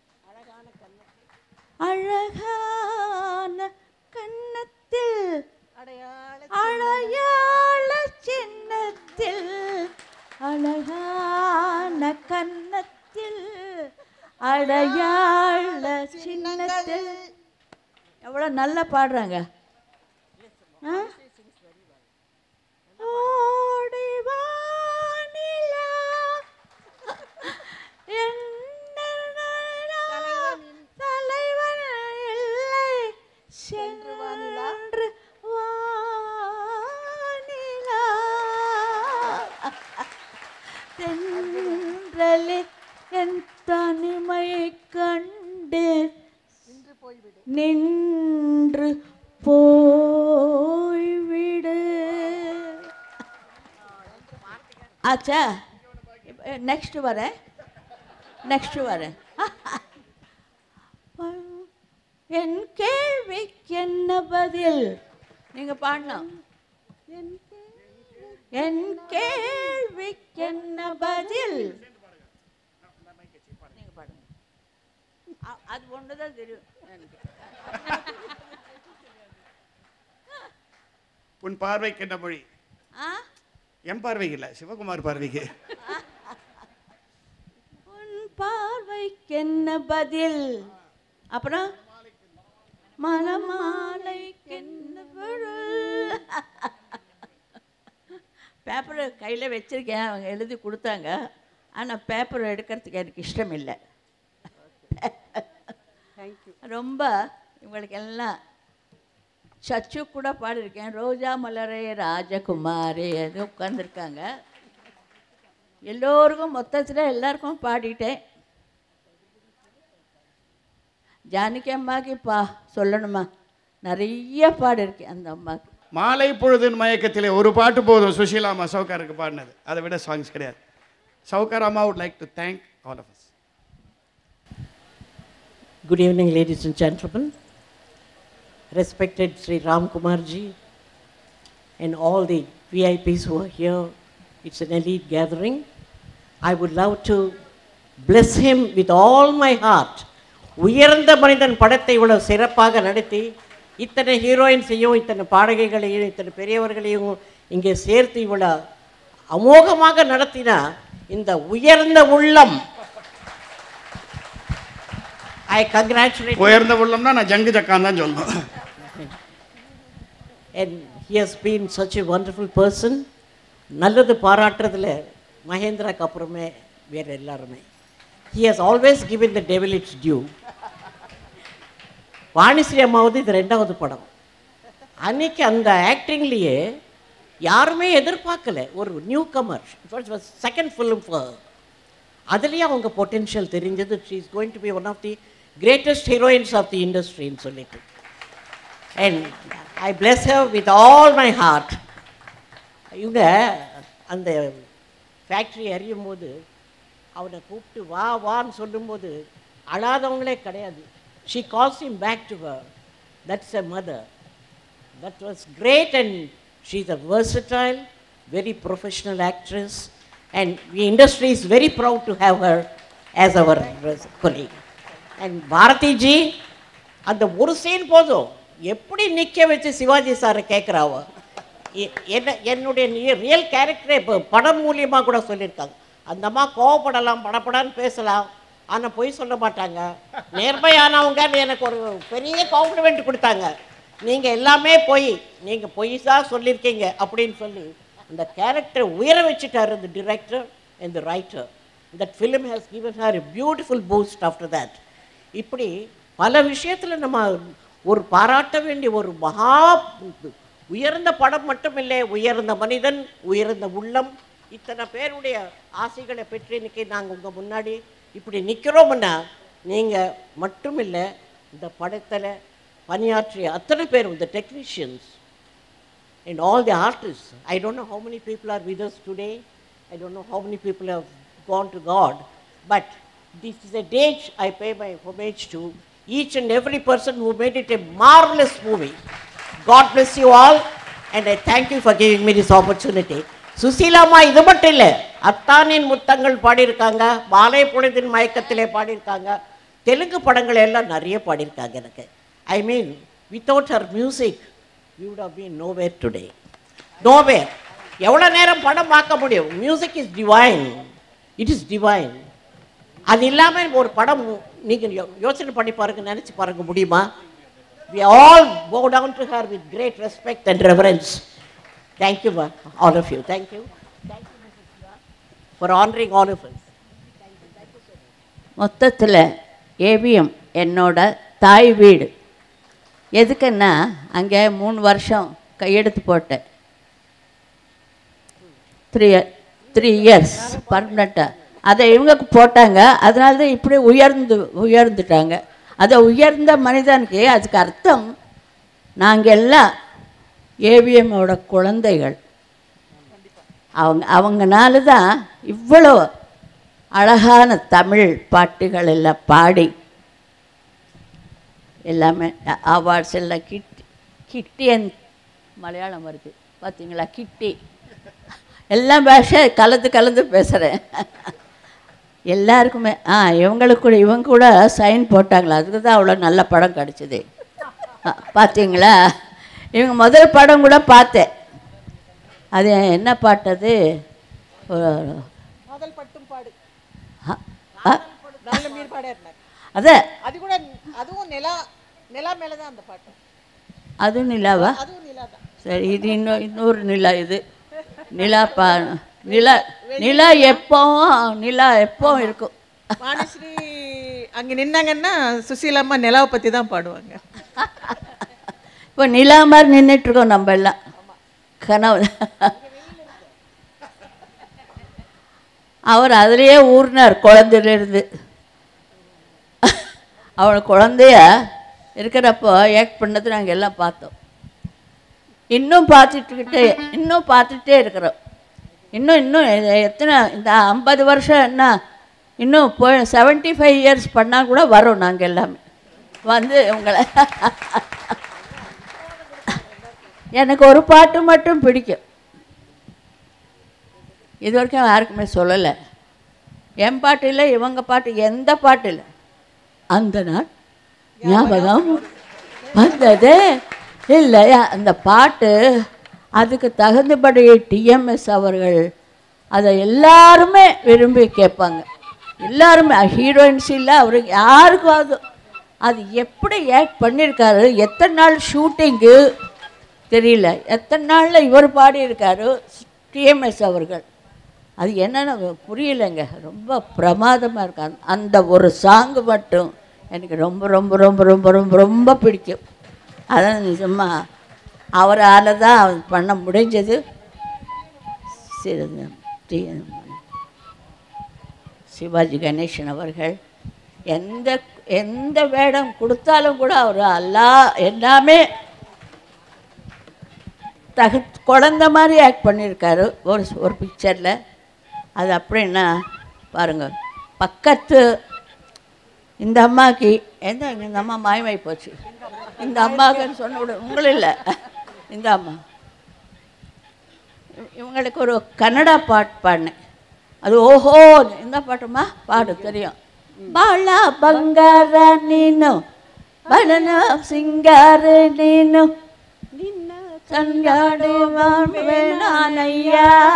F: அழகான கன்னத்தில் அடையாள சின்னத்தில் அழகான கன்னத்தில் அடையாள சின்னத்தில் எவ்வளோ நல்லா பாடுறாங்க ஆ? ஓடி வா நிலா, என்ன தலைவன் இல்லை சென்று வானிலா தென்றலே என் தனிமை கண்டு நின்று போய்விடு ஆச்சா நெக்ஸ்ட் வரேன் நெக்ஸ்ட் வரேன் என் கேள்விக்கு என்ன பதில் நீங்க பாடலாம் என் கேள்விக்கு என்ன பதில் நீங்க பாடுங்க அ- அது ஒன்று தான் தெரியும் எனக்கு
C: உன் பார்வைக்கு என்ன மொழி
F: ஆ
C: என் பார்வைக்கு இல்லை சிவகுமார் பார்வைக்கு
F: உன் பார்வைக்கு என்ன பதில் அப்புறம் மனமாலைக்கு என்ன பொருள் பேப்பரை கையில் வச்சிருக்கேன் அவங்க எழுதி கொடுத்தாங்க ஆனால் பேப்பர் எடுக்கிறதுக்கு எனக்கு இஷ்டம் இல்லை ரொம்ப இவங்களுக்கு எல்லாம் சச்சு கூட பாடியிருக்கேன் ரோஜா மலரே ராஜகுமாரி அது உட்காந்துருக்காங்க எல்லோருக்கும் மொத்தத்தில் எல்லாருக்கும் பாடிட்டேன் ஜானகி அம்மாக்கு பா சொல்லணுமா நிறைய பாடிருக்கேன் அந்த அம்மாக்கு
C: மாலை பொழுதின் மயக்கத்திலே ஒரு பாட்டு போதும் சுஷீலா அம்மா சவுகாருக்கு பாடினது அதை விட சாங்ஸ் கிடையாது சவுகார் அம்மா would like to thank all of us
G: Good evening, ladies and gentlemen. Respected Sri Ram Kumar ji and all the VIPs who are here. It's an elite gathering. I would love to bless him with all my heart. உயர்ந்த மனிதன் படத்தை இவ்வளவு சிறப்பாக நடத்தி இத்தனை ஹீரோயின்ஸையும் இத்தனை பாடகைகளையும் இத்தனை பெரியவர்களையும் இங்கே சேர்த்து இவ்வளவு அமோகமாக நடத்தினா இந்த உயர்ந்த உள்ளம் ஐ கங்க்ராச்சுலேட்
C: உயர்ந்த உள்ளம்னா நான் ஜங்கு ஜக்கான் தான் சொல்லணும்
G: and he has been such a wonderful person நல்லது பாராட்டுறதுல மகேந்திராக்கு அப்புறமே வேற எல்லாருமே he has always given the devil its due Vanisri அம்மாவது இது ரெண்டாவது படம் அன்னைக்கு அந்த ஆக்டிங்லேயே யாருமே எதிர்பார்க்கல ஒரு newcomer second film for அதுலேயே அவங்க பொட்டென்ஷியல் தெரிஞ்சது she is going to be one of the greatest heroines of the இண்டஸ்ட்ரின்னு சொல்லிட்டு and I bless her with all my heart இவங்க அந்த ஃபேக்ட்ரி அறியும் போது அவனை கூப்பிட்டு வா வான்னு சொல்லும்போது அழாதவங்களே கிடையாது she calls him back to her that's a mother that was great and she's a versatile very professional actress and the industry is very proud to have her as our colleague and Bharathi ji அந்த ஒரு scene போதும் எப்படி நிற்க வச்சு சிவாஜி சாரை கேட்குறாவோ என்ன என்னுடைய real கேரக்டரை இப்போ படம் மூலியமாக கூட சொல்லியிருக்காங்க அந்த அம்மா கோவப்படலாம் படப்படான்னு பேசலாம் ஆனால் பொய் சொல்ல மாட்டாங்க நேர்மையானவங்கன்னு எனக்கு ஒரு பெரிய காம்ப்ளிமெண்ட் கொடுத்தாங்க நீங்கள் எல்லாமே பொய் நீங்கள் பொய் தான் சொல்லியிருக்கீங்க அப்படின்னு சொல்லி அந்த கேரக்டரை உயர வச்சுட்டார் இந்த director and the writer that film has given her a beautiful boost after that இப்படி பல விஷயத்தில் நம்ம ஒரு பாராட்ட வேண்டிய ஒரு மகா உயர்ந்த படம் மட்டுமில்லை உயர்ந்த மனிதன் உயர்ந்த உள்ளம் இத்தனை பேருடைய ஆசைகளை பெற்று இன்னைக்கு நாங்கள் உங்கள் முன்னாடி இப்படி நிற்கிறோம்னா நீங்கள் மட்டுமில்லை இந்த படத்தில் பணியாற்றிய அத்தனை பேரும் இந்த technicians and all the artists. I don't know how many people are with us today. I don't know how many people have gone to God. But This is a day I pay my homage to each and every person who made it a marvelous movie. God bless you all, and I thank you for giving me this opportunity. சுசீலாமா இது மட்டும் இல்லை அத்தானின் முத்தங்கள் பாடியிருக்காங்க மாலை பொழுதின் மயக்கத்திலே பாடியிருக்காங்க தெலுங்கு படங்கள் எல்லாம் நிறைய பாடியிருக்காங்க எனக்கு I mean without her music you would have been nowhere today nowhere எவ்வளோ நேரம் படம் பார்க்க முடியும் music is divine it is divine அது இல்லாமல் ஒரு படம் நீங்கள் யோசனை பண்ணி பாருங்க நினச்சி பாருங்க முடியுமா we all bow down to her with great respect and reverence thank you ma, all of you thank you thank you Mrs. Shiva, for honoring all of us
F: மொத்தத்தில் ஏவிஎம் என்னோட தாய் வீடு எதுக்குன்னா அங்கே மூணு வருஷம் கையெழுத்து போட்டேன் த்ரீ த்ரீ இயர்ஸ் பர்மனெண்ட்டாக அதை இவங்க போட்டாங்க அதனால தான் இப்படி உயர்ந்து உயர்ந்துட்டாங்க அதை உயர்ந்த மனிதனுக்கு அதுக்கு அர்த்தம் நாங்கள் எல்லாம் ஏவிஎம்மோட குழந்தைகள் அவங்க அவங்கனால தான் இவ்வளோ அழகான தமிழ் பாட்டுகள் எல்லாம் பாடி எல்லாமே அவார்ட்ஸ் எல்லாம் கிட்டி கிட்டியன் மலையாளம் வருது பார்த்தீங்களா கிட்டி எல்லா பாஷை கலந்து கலந்து பேசுகிறேன் எல்லாருக்குமே ஆ இவங்களுக்கு கூட இவங்க கூட சைன் போட்டாங்களா அதுக்கு தான் அவ்வளோ நல்ல படம் கிடச்சிது பார்த்தீங்களா இவங்க முதல் படம் கூட பார்த்தேன் அது என்ன பாட்டு அது ஒரு-
H: காதல் பட்டும் பாடு
F: ஆ, ஆ,
H: நல்ல மீர் பாடினார்
F: அதே
H: அது கூட அதுவும் நிலா நிலா மேல தான் அந்த பாட்டு
F: அதுவும் நிலாவா
H: அதுவும் நிலா தான்
F: சரி இது இன்னும் இன்னொரு நிலா இது நிலா பா நிலா நிலா எப்பவும் நிலா எப்பவும் இருக்கும்
H: வாணிஸ்ரீ அங்க நின்னாங்கன்னா சுசீலாம்மா நிலாவை பத்தி தான் பாடுவாங்க
F: இப்போ நிலா மாதிரி நின்றுட்டுருக்கோம் நம்ம எல்லாம் கனவு அவர் அதுலேயே ஊர்னார் குழந்தையிலேருந்து அவள் குழந்தைய இருக்கிறப்போ ஆக்ட் பண்ணது நாங்கள் எல்லாம் பார்த்தோம் இன்னும் பார்த்துட்டுக்கிட்டே இன்னும் பார்த்துட்டே இருக்கிறோம் இன்னும் இன்னும் எ- எத்தனை இந்த ஐம்பது வருஷம் என்ன இன்னும் போய் செவன்ட்டி ஃபைவ் இயர்ஸ் பண்ணால் கூட வரோம் நாங்கள் எல்லாமே வந்து உங்களை எனக்கு ஒரு பாட்டு மட்டும் பிடிக்கும் இது வரைக்கும் யாருக்குமே சொல்லலை என் பாட்டு இல்லை இவங்க பாட்டு எந்த பாட்டு இல்லை அந்த நாள் ஞாபகம் வந்தது இல்லையா அந்த பாட்டு அதுக்கு தகுந்தபடி டிஎம்எஸ் அவர்கள் அதை எல்லாருமே விரும்பி கேட்பாங்க எல்லாருமே ஹீரோயின்ஸ் இல்லை அவருக்கு யாருக்கும் அது அது எப்படி ஆக்ட் பண்ணியிருக்காரு எத்தனை நாள் ஷூட்டிங்கு தெரியல எத்தனை நாளில் இவர் பாடியிருக்காரு டிஎம்எஸ் அவர்கள் அது என்னன்னு புரியலைங்க ரொம்ப பிரமாதமாக இருக்கு அந்த- அந்த ஒரு சாங்கு மட்டும் எனக்கு ரொம்ப ரொம்ப ரொம்ப ரொம்ப ரொம்ப ரொம்ப பிடிக்கும் அதான் நிஜமாக அவரால் தான் அது பண்ண முடிஞ்சது சரி, டி- சிவாஜி கணேசன் அவர்கள் எந்த எந்த வேடம் கொடுத்தாலும் கூட அவர் எல்லா எல்லாமே தகு குழந்த மாதிரி ஆக்ட் பண்ணியிருக்காரு ஒரு ஒரு பிக்சரில் அது அப்படின்னா பாருங்க பக்கத்து இந்த அம்மாக்கு எந்த இந்த அம்மா மாயமாய் போச்சு இந்த அம்மாவுக்குன்னு சொன்ன விட உங்களும் இல்லை இந்த அம்மா இவ- இவங்களுக்கு ஒரு கன்னடா பாட்டு பாடினேன் அது ஓஹோ இந்த பாட்டுமா பாடு தெரியும் ಬಾಳ ಬಂಗಾರ ನೀನು ಬಡನ ಸಿಂಗಾರ ನೀನು ನಿನ್ನ ಸಂಗಾಡಿ ಮಾಡುವೆ ನಾನಯ್ಯ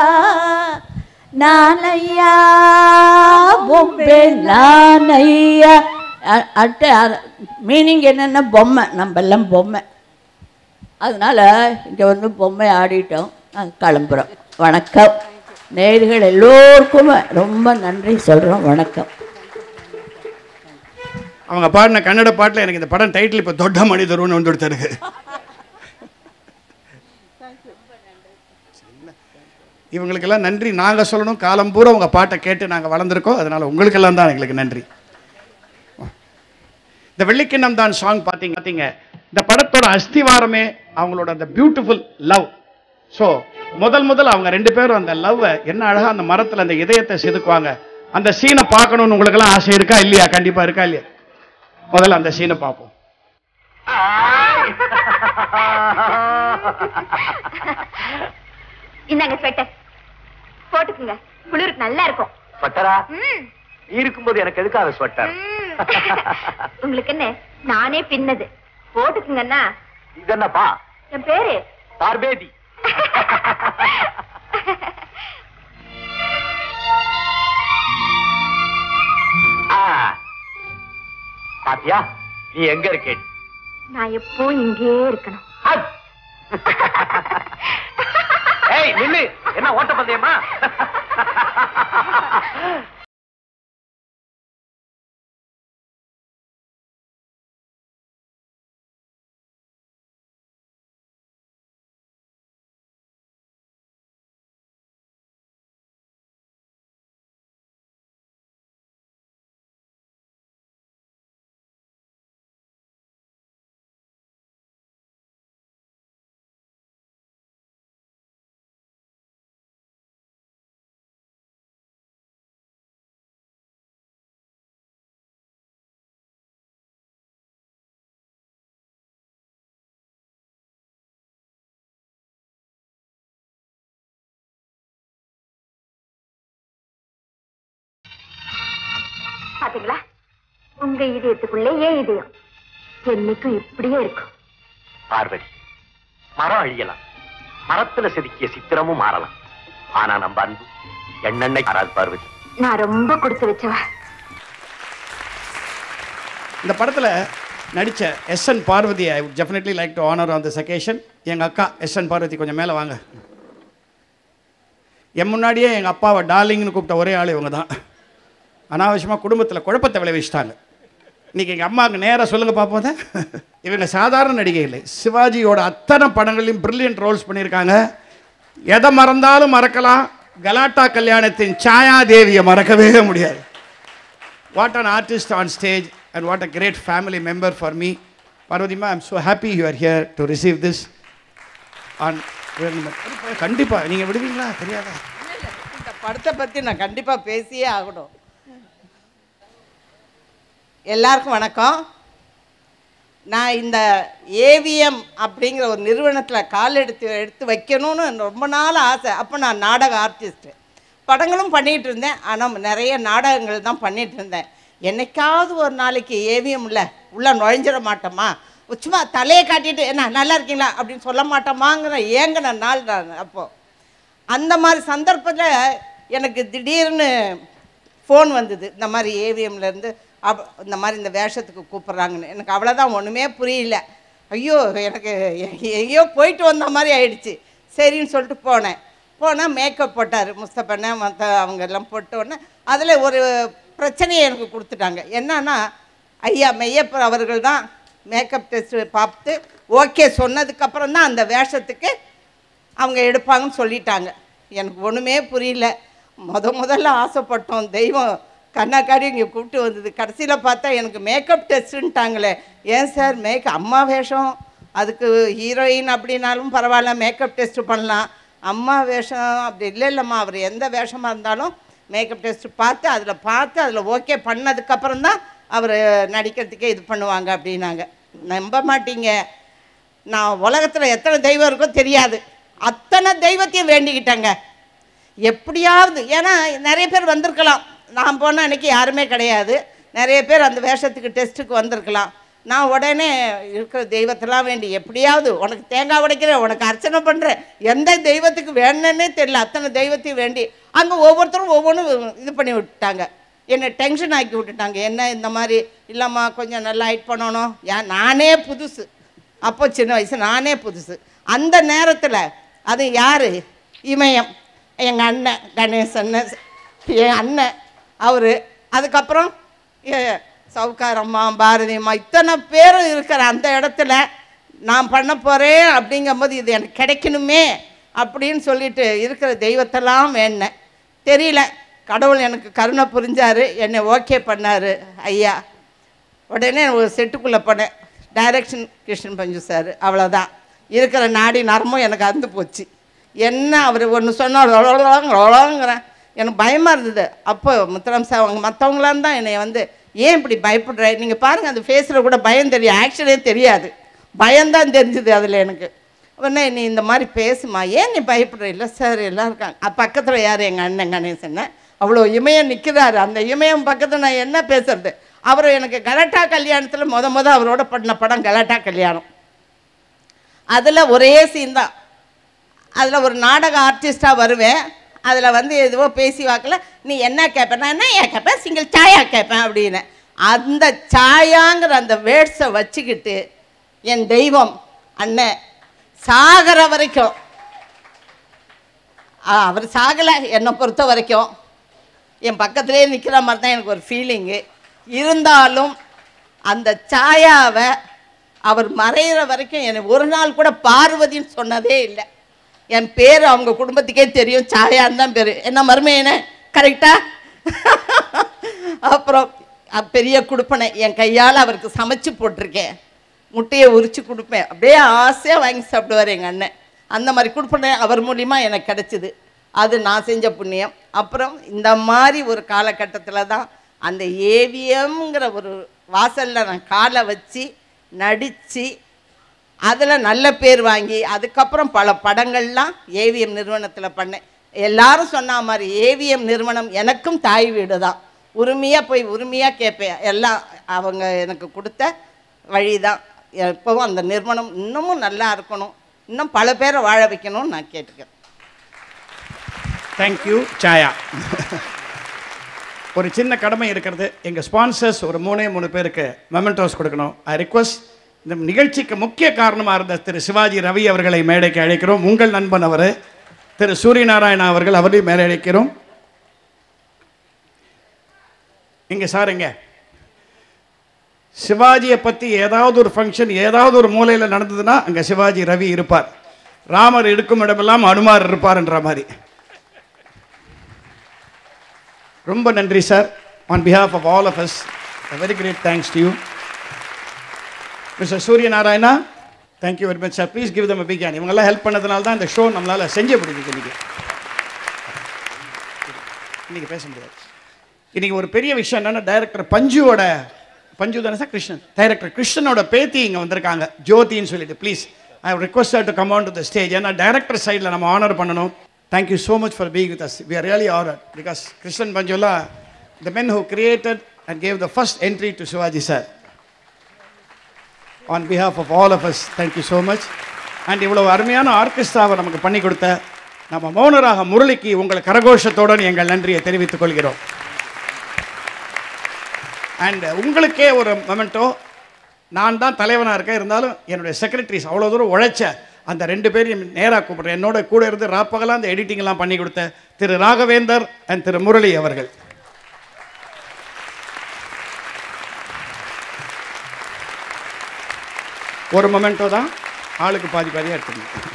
F: ನಾನಯ್ಯ ಬೊಂಬೆ ನಾನಯ್ಯ அ- அட்ட மீனிங் என்னென்னா பொம்மை நம்ம எல்லாம் பொம்மை அதனால் இங்கே வந்து பொம்மை ஆடிட்டோம் நாங்கள் கிளம்புறோம் வணக்கம் நேயர்கள் எல்லோருக்குமே ரொம்ப நன்றி சொல்கிறோம் வணக்கம்
C: அவங்க பாடின கன்னட பாட்டில் எனக்கு இந்த படம் டைட்டில் இப்போ தொட்ட மனிதருன்னு வந்து கொடுத்துருக்கு இவங்களுக்கெல்லாம் நன்றி நாங்கள் சொல்லணும் காலம் பூரா உங்கள் பாட்டை கேட்டு நாங்கள் வளர்ந்துருக்கோம் அதனால் உங்களுக்கெல்லாம் தான் எங்களுக்கு நன்றி இந்த வெள்ளிக்கிண்ணம் தான் சாங் பார்த்தீங்க பார்த்தீங்க இந்த படத்தோட அஸ்திவாரமே அவங்களோட அந்த பியூட்டிஃபுல் லவ் ஸோ முதல் முதல் அவங்க ரெண்டு பேரும் அந்த லவ்வை என்ன அழகா அந்த மரத்தில் அந்த இதயத்தை செதுக்குவாங்க அந்த சீனை பார்க்கணும்னு உங்களுக்கெல்லாம் ஆசை இருக்கா இல்லையா கண்டிப்பா இருக்கா இல்லையா முதல்ல அந்த சீனை பார்ப்போம்
I: இந்தாங்க ஸ்வெட்டர் போட்டுக்குங்க குளிருக்கு நல்லா இருக்கும்
J: ஸ்வெட்டரா
I: ம்,
J: நீ இருக்கும்போது எனக்கு எதுக்காக ஸ்வெட்டர்
I: ம். உங்களுக்கு என்ன நானே பின்னது போட்டுக்குங்கன்னா
J: இது என்னப்பா
I: என் பேரு
J: பார்பேதி ஆ. பாத்தியா நீ எங்க இருக்கே
I: நான் எப்போ இங்கே இருக்கணும்
J: அத். ஏய் நில்லு என்ன ஓட்ட பந்தயமா
I: பாத்தீங்களா உங்க இதயத்துக்குள்ளே ஏன் இதயம் என்னைக்கும் இப்படியே இருக்கும்
J: பார்வதி மரம் அழியலாம் மரத்துல செதுக்கிய சித்திரமும் மாறலாம் ஆனா நம்ம அன்பு எண்ணெண்ணெய் மாறாது பார்வதி
I: நான் ரொம்ப கொடுத்து வச்சவ
C: இந்த படத்துல நடிச்ச S N Parvathi I would definitely like to honour on this occasion எங்க அக்கா எஸ் என் பார்வதி கொஞ்சம் மேலே வாங்க என் முன்னாடியே எங்க அப்பாவை டார்லிங்னு கூப்பிட்ட ஒரே ஆள் இவங்க தான் அனாவசியமாக குடும்பத்தில் குழப்பத்தை விளைவிச்சிட்டாங்க இன்னைக்கு எங்கள் அம்மாவுக்கு நேராக சொல்லுங்க பார்ப்போம் அதை. இவங்க சாதாரண நடிகை இல்லை சிவாஜியோட அத்தனை படங்களையும் பிரில்லியன்ட் ரோல்ஸ் பண்ணியிருக்காங்க எதை மறந்தாலும் மறக்கலாம் கலாட்டா கல்யாணத்தின் சாயாதேவியை மறக்கவே முடியாது what an artist on stage and what a great family member for me பார்வதிமா I'm so happy you are here to receive this on கண்டிப்பா நீங்க விடுவீங்களா தெரியாதா
H: இந்த படத்தை பற்றி நான் கண்டிப்பாக பேசியே ஆகணும் எல்லாருக்கும் வணக்கம் நான் இந்த ஏவிஎம் அப்படிங்கிற ஒரு நிறுவனத்தில் கால் எடுத்து எடுத்து வைக்கணும்னு ரொம்ப நாள் ஆசை அப்போ நான் நாடக ஆர்டிஸ்ட்டு படங்களும் பண்ணிகிட்டு இருந்தேன் ஆனால் நிறைய நாடகங்கள் தான் பண்ணிகிட்டு இருந்தேன் என்னைக்காவது ஒரு நாளைக்கு ஏவிஎம்ல உள்ளே நுழைஞ்சிட மாட்டோமா சும்மா தலையை காட்டிட்டு என்ன நல்லா இருக்கீங்களா அப்படின்னு சொல்ல மாட்டோமாங்கிற ஏங்கின நாள் நான் அப்போது அந்த மாதிரி சந்தர்ப்பத்தில் எனக்கு திடீர்னு ஃபோன் வந்தது இந்த மாதிரி ஏவிஎம்லேருந்து அப் இந்த மாதிரி இந்த வேஷத்துக்கு கூப்பிட்றாங்கன்னு எனக்கு அவ்வளோதான் ஒன்றுமே புரியல ஐயோ எனக்கு எ- எங்கேயோ போயிட்டு வந்த மாதிரி ஆயிடுச்சு சரின்னு சொல்லிட்டு போனேன் போனால் மேக்கப் போட்டார் முஸ்தபண்ண மற்ற அவங்க எல்லாம் போட்ட உடனே அதில் ஒரு பிரச்சனையை எனக்கு கொடுத்துட்டாங்க என்னன்னா ஐயா மெய்யப்பர் அவர்கள் தான் மேக்கப் டெஸ்ட் பார்த்து ஓகே சொன்னதுக்கப்புறம் தான் அந்த வேஷத்துக்கு அவங்க எடுப்பாங்கன்னு சொல்லிட்டாங்க எனக்கு ஒன்றுமே புரியல முத முதல்ல ஆசைப்பட்டோம் தெய்வம் கண்ணாக்காடி இங்கே கூப்பிட்டு வந்தது கடைசியில் பார்த்தா எனக்கு மேக்கப் டெஸ்ட்டுன்ட்டாங்களே ஏன் சார் மேக் அம்மா வேஷம் அதுக்கு ஹீரோயின் அப்படின்னாலும் பரவாயில்ல மேக்கப் டெஸ்ட் பண்ணலாம் அம்மா வேஷம் அப்படி இல்லை இல்லைம்மா அவர் எந்த வேஷமாக இருந்தாலும் மேக்கப் டெஸ்ட் பார்த்து அதில் பார்த்து அதில் ஓகே பண்ணதுக்கப்புறம் தான் அவர் நடிக்கிறதுக்கே இது பண்ணுவாங்க அப்படின்னாங்க நம்ப மாட்டீங்க நான் உலகத்தில் எத்தனை தெய்வம் இருக்கோ தெரியாது அத்தனை தெய்வத்தையும் வேண்டிக்கிட்டேங்க எப்படியாவது ஏன்னா நிறைய பேர் வந்திருக்கலாம் நான் போன அன்னைக்கு யாருமே கிடையாது நிறைய பேர் அந்த வேஷத்துக்கு டெஸ்ட்டுக்கு வந்திருக்கலாம் நான் உடனே இருக்கிற தெய்வத்தெல்லாம் வேண்டி எப்படியாவது உனக்கு தேங்காய் உடைக்கிறேன் உனக்கு அர்ச்சனை பண்ணுறேன் எந்த தெய்வத்துக்கு வேணுன்னே தெரியல அத்தனை தெய்வத்தையும் வேண்டி அங்கே ஒவ்வொருத்தரும் ஒவ்வொன்றும் இது பண்ணி விட்டுட்டாங்க என்னை டென்ஷன் ஆக்கி விட்டுட்டாங்க என்ன இந்த மாதிரி இல்லைம்மா கொஞ்சம் நல்லா ஹைட் பண்ணணும் ஏன் நானே புதுசு அப்போ சின்ன வயசு நானே புதுசு அந்த நேரத்தில் அது யார் இமயம் எங்கள் அண்ணன் கணேசன் என் அண்ணன் அவர் அதுக்கப்புறம் எ- சவுக்காரம்மா பாரதியம்மா இத்தனை பேரும் இருக்கிற அந்த இடத்துல நான் பண்ண போகிறேன் அப்படிங்கும்போது இது எனக்கு கிடைக்கணுமே அப்படின்னு சொல்லிட்டு இருக்கிற தெய்வத்தெல்லாம் வேண்டினேன் தெரியல கடவுள் எனக்கு கருணை புரிஞ்சார் என்னை ஓகே பண்ணார் ஐயா உடனே ஒரு செட்டுக்குள்ளே போனேன் டைரக்ஷன் கிருஷ்ணன் பஞ்சு சார் அவ்வளோதான் இருக்கிற நாடி நரமும் எனக்கு அந்து போச்சு என்ன அவர் ஒன்று சொன்னாங்கிறேன் எனக்கு பயமாக இருந்தது அப்போ முத்துராம் சார் அவங்க மற்றவங்களாம் தான் என்னை வந்து ஏன் இப்படி பயப்படுற நீங்கள் பாருங்கள் அந்த ஃபேஸில் கூட பயம் தெரியும் ஆக்ஷனே தெரியாது பயம்தான் தெரிஞ்சுது அதில் எனக்கு உடனே நீ இந்த மாதிரி பேசுமா ஏன் நீ பயப்படுற இல்லை சார் எல்லாம் இருக்காங்க பக்கத்தில் யார் எங்கள் அண்ணன் கணேசன் அவ்வளோ இமயம் நிற்கிறாரு அந்த இமயம் பக்கத்தில் நான் என்ன பேசுறது அவர் எனக்கு கலாட்டா கல்யாணத்தில் முத முத அவரோட பண்ண படம் கலாட்டா கல்யாணம் அதில் ஒரே சீன் தான் அதில் ஒரு நாடக ஆர்டிஸ்டாக வருவேன் அதில் வந்து எதுவோ பேசி வாக்கில் நீ என்ன கேட்பேன் நான் என்ன ஏன் கேட்பேன் சிங்கிள் சாயா கேட்பேன் அப்படின்னு அந்த சாயாங்கிற அந்த வேர்ட்ஸை வச்சுக்கிட்டு என் தெய்வம் அண்ணன் சாகிற வரைக்கும் ஆ, அவர் சாகலை என்னை பொறுத்த வரைக்கும் என் பக்கத்துலேயே நிற்கிற மாதிரி தான் எனக்கு ஒரு ஃபீலிங்கு இருந்தாலும் அந்த சாயாவை அவர் மறையிற வரைக்கும் என்னை ஒரு நாள் கூட பார்வதின்னு சொன்னதே இல்லை என் பேர் அவங்க குடும்பத்துக்கே தெரியும் சாயான்னு தான் பேர் என்ன மருமையனே கரெக்டா அப்புறம் அ- பெரிய கொடுப்பனை என் கையால் அவருக்கு சமைச்சு போட்டிருக்கேன் முட்டையை உரிச்சு கொடுப்பேன் அப்படியே ஆசையாக வாங்கி சாப்பிடுவார் எங்கள் அண்ணன் அந்த மாதிரி கொடுப்பனை அவர் மூலிமா எனக்கு கிடச்சிது அது நான் செஞ்ச புண்ணியம் அப்புறம் இந்த மாதிரி ஒரு காலகட்டத்தில் தான் அந்த ஏவிஎம்ங்கிற ஒரு வாசலில் நான் காலை வச்சு நடித்து அதில் நல்ல பேர் வாங்கி அதுக்கப்புறம் பல படங்கள்லாம் ஏவிஎம் நிறுவனத்தில் பண்ணேன் எல்லாரும் சொன்ன மாதிரி ஏவிஎம் நிறுவனம் எனக்கும் தாய் வீடு தான் உரிமையாக போய் உரிமையாக கேட்பேன் எல்லாம் அவங்க எனக்கு கொடுத்த வழி தான் எப்பவும் அந்த நிறுவனம் இன்னமும் நல்லா இருக்கணும் இன்னும் பல பேரை வாழ வைக்கணும்னு நான் கேட்டுக்கிறேன்
C: தேங்க்யூ சாயா ஒரு சின்ன கடமை இருக்கிறது எங்கள் ஸ்பான்சர்ஸ் ஒரு மூணே மூணு பேருக்கு மெமெண்டோஸ் கொடுக்கணும் ஐ ரிக்வஸ்ட் இந்த நிகழ்ச்சிக்கு முக்கிய காரணமாக இருந்த திரு சிவாஜி ரவி அவர்களை மேடைக்கு அழைக்கிறோம் உங்கள் நண்பன் அவர் திரு சூரியநாராயணா அவர்கள் அவரையும் மேலே அழைக்கிறோம் இங்கே சார் இங்க சிவாஜியை பற்றி ஏதாவது ஒரு ஃபங்க்ஷன் ஏதாவது ஒரு மூலையில் நடந்ததுன்னா அங்கே சிவாஜி ரவி இருப்பார் ராமர் இருக்கும் இடமெல்லாம் அனுமார் இருப்பார்ன்ற மாதிரி ரொம்ப நன்றி sir on behalf of all of us very great thanks to you mister Surya Narayana thank you very much sir please give them big hand இவங்கெல்லாம் ஹெல்ப் பண்ணதுனால தான் இந்த ஷோ நம்மளால் செஞ்ச முடியுது இன்னைக்கு இன்னைக்கு பேச முடியாது இன்னைக்கு ஒரு பெரிய விஷயம் என்னன்னா டைரக்டர் பஞ்சுவோட பஞ்சு தானே சார் கிருஷ்ணன் டைரக்டர் கிருஷ்ணனோட பேத்தி இங்கே வந்திருக்காங்க ஜோதின்னு சொல்லிட்டு please I request to come on to the stage ஏன்னா டைரக்டர் சைடில் நம்ம ஆனர் பண்ணணும் thank you so much for being with us we are really honour because Krishnan பஞ்சுலா the men who created and gave the first entry to Sivaji sir on behalf of all of us thank you so much and இவ்வளவு அருமையான ஆர்கெஸ்ட்ராவை நமக்கு பண்ணி கொடுத்த நம்ம மௌனராக முரளிக்கு உங்கள் கரகோஷத்துடன் எங்கள் நன்றியை தெரிவித்துக் கொள்கிறோம் அண்ட் உங்களுக்கே ஒரு மொமெண்டோ நான் தான் தலைவனாக இருக்கேன் இருந்தாலும் என்னுடைய செக்ரட்டரிஸ் அவ்வளோ தூரம் உழைச்ச அந்த ரெண்டு பேரையும் நேராக கூப்பிட்றேன் என்னோட கூட இருந்து ராப்பகலாம் அந்த எடிட்டிங் எல்லாம் பண்ணி கொடுத்த திரு ராகவேந்தர் அண்ட் திரு முரளி அவர்கள் ஒரு மொமெண்டோ தான் ஆளுக்கு பாதி பாதியாக எடுத்துக்கணும்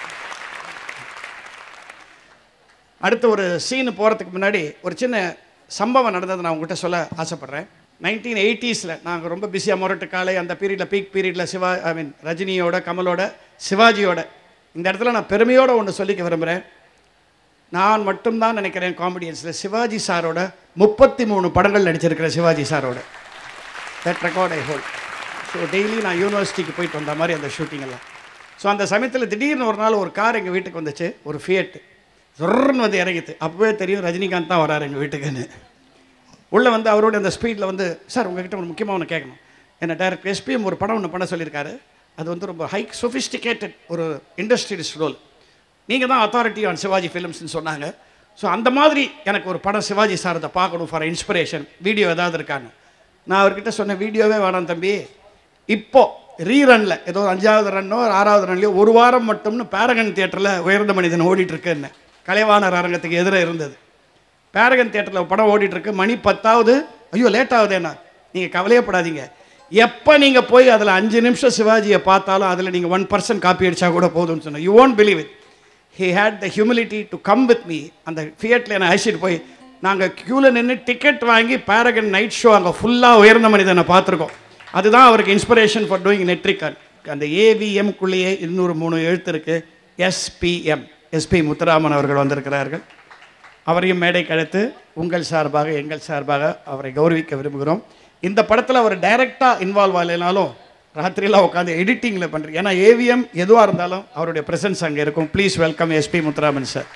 C: அடுத்து ஒரு சீனு போகிறதுக்கு முன்னாடி ஒரு சின்ன சம்பவம் நடந்தது நான் உங்ககிட்ட சொல்ல ஆசைப்பட்றேன் நைன்டீன் எயிட்டிஸில் நாங்கள் ரொம்ப பிஸியாக முரட்டு காலை அந்த பீரியடில் பீக் பீரியடில் சிவா ஐ மீன் ரஜினியோட கமலோட சிவாஜியோட இந்த இடத்துல நான் பெருமையோட ஒன்று சொல்லிக்க விரும்புகிறேன் நான் மட்டும்தான் நினைக்கிறேன் காமெடியன்ஸில் சிவாஜி சாரோட முப்பத்தி மூணு படங்கள் நடிச்சிருக்கிறேன் சிவாஜி சாரோட that record I hold so daily நான் யூனிவர்சிட்டிக்கு போயிட்டு வந்த மாதிரி அந்த ஷூட்டிங் எல்லாம் ஸோ அந்த சமயத்தில் திடீர்னு ஒரு நாள் ஒரு கார் எங்கள் வீட்டுக்கு வந்துச்சு ஒரு ஃபியட் சொர்ன்னு வந்து இறங்கிது அப்போவே தெரியும் ரஜினிகாந்த் தான் வராரு எங்கள் வீட்டுக்குன்னு உள்ளே வந்து அவரோட அந்த ஸ்பீடில் வந்து சார் உங்ககிட்ட ஒரு முக்கியமாக ஒன்று கேட்கணும் என்ன டைரக்டர் எஸ்பிஎம் ஒரு படம் ஒன்று பண்ண சொல்லியிருக்காரு அது வந்து ரொம்ப ஹை சொஃபிஸ்டிகேட்டட் ஒரு இண்டஸ்ட்ரியலிஸ்ட் ரோல் நீங்கள் தான் அத்தாரிட்டி ஆன் சிவாஜி ஃபிலிம்ஸ்னு சொன்னாங்க ஸோ அந்த மாதிரி எனக்கு ஒரு படம் சிவாஜி சார் அதை பார்க்கணும் ஃபார் இன்ஸ்பிரேஷன் வீடியோ ஏதாவது இருக்காங்க நான் அவர்கிட்ட சொன்ன வீடியோவே வேணாம் தம்பி இப்போ ரீரனில் ஏதோ அஞ்சாவது ரன்னோ ஆறாவது ரன்லையோ ஒரு வாரம் மட்டும்னு பேரகன் தியேட்டரில் உயர்ந்த மனிதன் ஓடிட்டு இருக்குன்னு கலைவாணர் அரங்கத்துக்கு எதிரே இருந்தது பேரகன் தியேட்டரில் படம் ஓடிட்டு இருக்கு மணி பத்தாவது ஐயோ லேட் ஆகுதேண்ணா நீங்கள் கவலையப்படாதீங்க எப்போ நீங்கள் போய் அதில் அஞ்சு நிமிஷம் சிவாஜியை பார்த்தாலும் அதில் நீங்கள் ஒன் பர்சன்ட் காப்பி அடிச்சா கூட போதும்னு சொன்னேன் you won't believe it he had the humility to come with me அந்த தியேட்டரில் என்னை அழைச்சிட்டு போய் நாங்கள் க்யூவில் நின்று டிக்கெட் வாங்கி பேரகன் நைட் ஷோ அங்கே ஃபுல்லாக உயர்ந்த மனிதனை பார்த்துருக்கோம் அதுதான் அவருக்கு இன்ஸ்பிரேஷன் ஃபார் டூயிங் நெட்ரிக்கன் அந்த ஏவிஎம்குள்ளேயே இன்னொரு மூணு எழுத்து இருக்குது எஸ்பிஎம் எஸ்பி முத்துராமன் அவர்கள் வந்திருக்கிறார்கள் அவரையும் மேடை கழித்து உங்கள் சார்பாக எங்கள் சார்பாக அவரை கௌரவிக்க விரும்புகிறோம் இந்த படத்தில் அவர் டைரெக்டாக இன்வால்வ் ஆகலைனாலும் ராத்திரியெல்லாம் உட்காந்து எடிட்டிங்கில் பண்ணுறீங்க ஏன்னா ஏவிஎம் எதுவாக இருந்தாலும் அவருடைய ப்ரெசன்ஸ் அங்கே இருக்கும் please welcome SP Muthuraman sir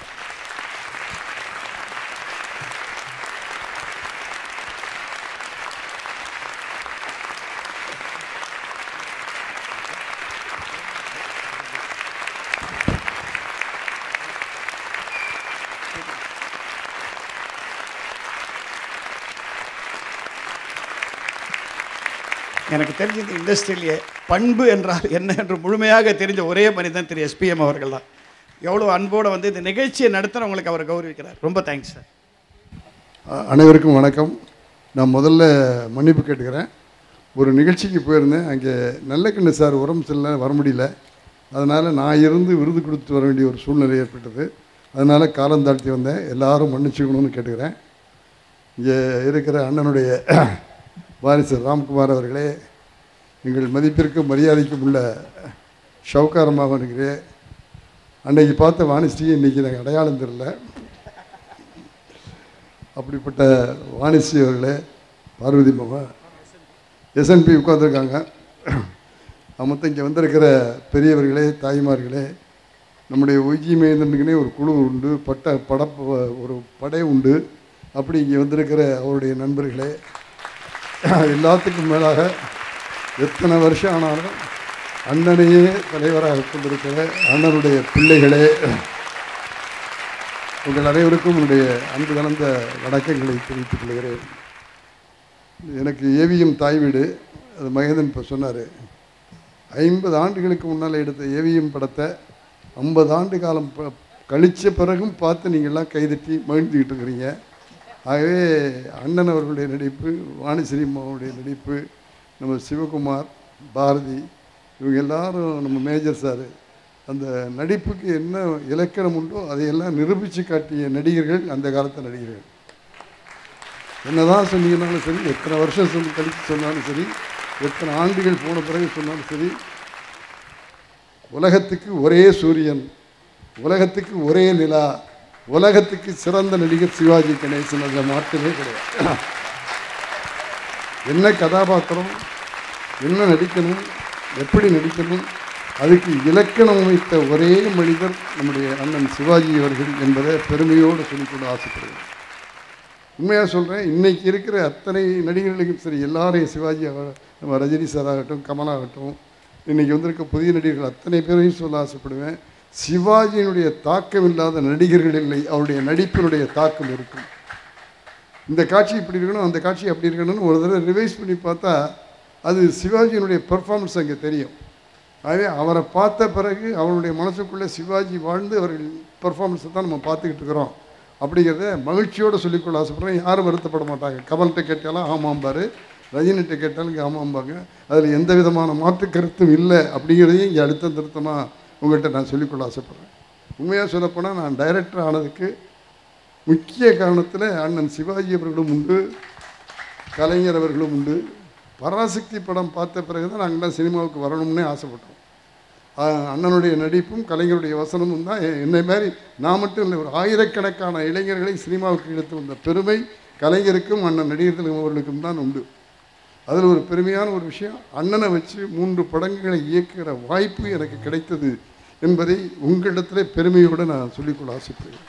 C: எனக்கு தெரிஞ்ச இந்த இண்டஸ்ட்ரியிலேயே பண்பு என்றால் என்ன என்று முழுமையாக தெரிஞ்ச ஒரே மனிதன் திரு எஸ்பிஎம் அவர்கள் தான் எவ்வளோ அன்போடு வந்து இந்த நிகழ்ச்சியை நடத்துகிறவங்களுக்கு அவர் கௌரவிக்கிறார் ரொம்ப தேங்க்ஸ் சார்
K: அ- அனைவருக்கும் வணக்கம் நான் முதல்ல மன்னிப்பு கேட்டுக்கிறேன் ஒரு நிகழ்ச்சிக்கு போயிருந்தேன் அங்கே நல்லக்கண்ணு சார் உரம் செல்ல வர முடியல அதனால் நான் இருந்து விருது கொடுத்து வர வேண்டிய ஒரு சூழ்நிலை ஏற்பட்டது அதனால் காலம் தாழ்த்தி வந்தேன் எல்லாரும் மன்னிச்சுக்கணும்னு கேட்டுக்கிறேன் இங்கே இருக்கிற அண்ணனுடைய வாரிசு ராம்குமார் அவர்களே எங்கள் மதிப்பிற்கும் மரியாதைக்கும் உள்ள ஷவுக்காரமாக இருக்கிறேன் அன்னைக்கு பார்த்த வாணிஸ்ரீ இன்றைக்கி எனக்கு அடையாளம் தெரியல அப்படிப்பட்ட வாணிஸ்ரீ அவர்களே பார்வதி மாமா எஸ்என்பி உட்காந்துருக்காங்க மொத்தம் இங்கே வந்திருக்கிற பெரியவர்களே தாய்மார்களே நம்முடைய ஒய்ஜி மேதனுக்குனே ஒரு குழு உண்டு பட்ட படப்பு ஒரு படை உண்டு அப்படி இங்கே வந்திருக்கிற அவருடைய நண்பர்களே எல்லாத்துக்கும் மேலாக எத்தனை வருஷம் ஆனாலும் அண்ணனையே தலைவராக கொண்டிருக்கிற அண்ணனுடைய பிள்ளைகளே உங்கள் அனைவருக்கும் என்னுடைய அன்பு கலந்த வணக்கங்களை தெரிவித்துக் கொள்கிறேன் எனக்கு ஏவிஎம் தாய் வீடு அது மகேந்திரன் இப்போ சொன்னார் ஐம்பது ஆண்டுகளுக்கு முன்னால் எடுத்த ஏவிஎம் படத்தை ஐம்பது ஆண்டு காலம் ப கழித்த பிறகும் பார்த்து நீங்கள்லாம் கைதட்டி மகிழ்ந்துக்கிட்டு இருக்கிறீங்க ஆகவே அண்ணன் அவர்களுடைய நடிப்பு வாணிஸ்ரீ அம்மாவுடைய நடிப்பு நம்ம சிவகுமார் பாரதி இவங்க எல்லாரும் நம்ம மேஜர் சார் அந்த நடிப்புக்கு என்ன இலக்கணம் உண்டோ அதையெல்லாம் நிரூபித்து காட்டிய நடிகர்கள் அந்த காலத்து நடிகர்கள் என்னதான் சொன்னீங்கன்னாலும் சரி எத்தனை வருஷம் சொல்லி கழித்து சொன்னாலும் சரி எத்தனை ஆண்டுகள் போன பிறகு சொன்னாலும் சரி உலகத்துக்கு ஒரே சூரியன் உலகத்துக்கு ஒரே நிலா உலகத்துக்கு சிறந்த நடிகர் சிவாஜி கணேசன் அந்த மாற்றமே கிடையாது என்ன கதாபாத்திரம் என்ன நடிக்கணும் எப்படி நடிக்கணும் அதுக்கு இலக்கணம் அமைத்த ஒரே மனிதர் நம்முடைய அண்ணன் சிவாஜி அவர்கள் என்பதை பெருமையோடு சொல்லிக்கொள்ள ஆசைப்படுகிறேன் உண்மையாக சொல்கிறேன் இன்னைக்கு இருக்கிற அத்தனை நடிகர்களுக்கும் சரி எல்லாரையும் சிவாஜி ஆக- நம்ம ரஜினி சார் ஆகட்டும் கமல் ஆகட்டும் இன்னைக்கு வந்திருக்க புதிய நடிகர்கள் அத்தனை பேரையும் சொல்ல ஆசைப்படுவேன் சிவாஜியினுடைய தாக்கம் இல்லாத நடிகர்கள் இல்லை அவருடைய நடிப்பினுடைய தாக்கம் இருக்கும் இந்த காட்சி இப்படி இருக்கணும் அந்த காட்சி அப்படி இருக்கணும்னு ஒரு தடவை ரிவைஸ் பண்ணி பார்த்தா அது சிவாஜியினுடைய பெர்ஃபார்மன்ஸ் அங்கே தெரியும் ஆகவே அவரை பார்த்த பிறகு அவருடைய மனசுக்குள்ளே சிவாஜி வாழ்ந்து அவர்கள் பெர்ஃபார்மன்ஸை தான் நம்ம பார்த்துக்கிட்டு இருக்கிறோம் அப்படிங்கிறத மகிழ்ச்சியோடு சொல்லிக்கொள்ள ஆசைப்படுறேன் யாரும் வருத்தப்பட மாட்டாங்க கமல்கிட்ட கேட்டாலும் ஆமாம்பாரு ரஜினிகிட்ட கேட்டாலும் இங்கே ஆமாம்பாங்க அதில் எந்த விதமான மாற்று கருத்தும் இல்லை அப்படிங்கிறதையும் இங்கே அழுத்தம் திருத்தமாக உங்கள்கிட்ட நான் சொல்லிக்கொள்ள ஆசைப்படுறேன் உண்மையாக சொல்லப்போனால் நான் டைரக்டர் ஆனதுக்கு முக்கிய காரணத்தில் அண்ணன் சிவாஜி அவர்களும் உண்டு கலைஞர் அவர்களும் உண்டு பராசக்தி படம் பார்த்த பிறகு தான் நாங்கள்லாம் சினிமாவுக்கு வரணும்னே ஆசைப்பட்டோம் ஆஹ் அண்ணனுடைய நடிப்பும் கலைஞருடைய வசனமும் தான் எ- என்னை மாதிரி நான் மட்டும் இல்லை ஒரு ஆயிரக்கணக்கான இளைஞர்களை சினிமாவுக்கு எடுத்து வந்த பெருமை கலைஞருக்கும் அண்ணன் நடிகர் திலகம் அவர்களுக்கும் தான் உண்டு அதில் ஒரு பெருமையான ஒரு விஷயம் அண்ணனை வச்சு மூன்று படங்களை இயக்குகிற வாய்ப்பு எனக்கு கிடைத்தது என்பதை உங்களிடத்தில் பெருமையோடு நான் சொல்லிக்கொள்ள ஆசைப்படுகிறேன்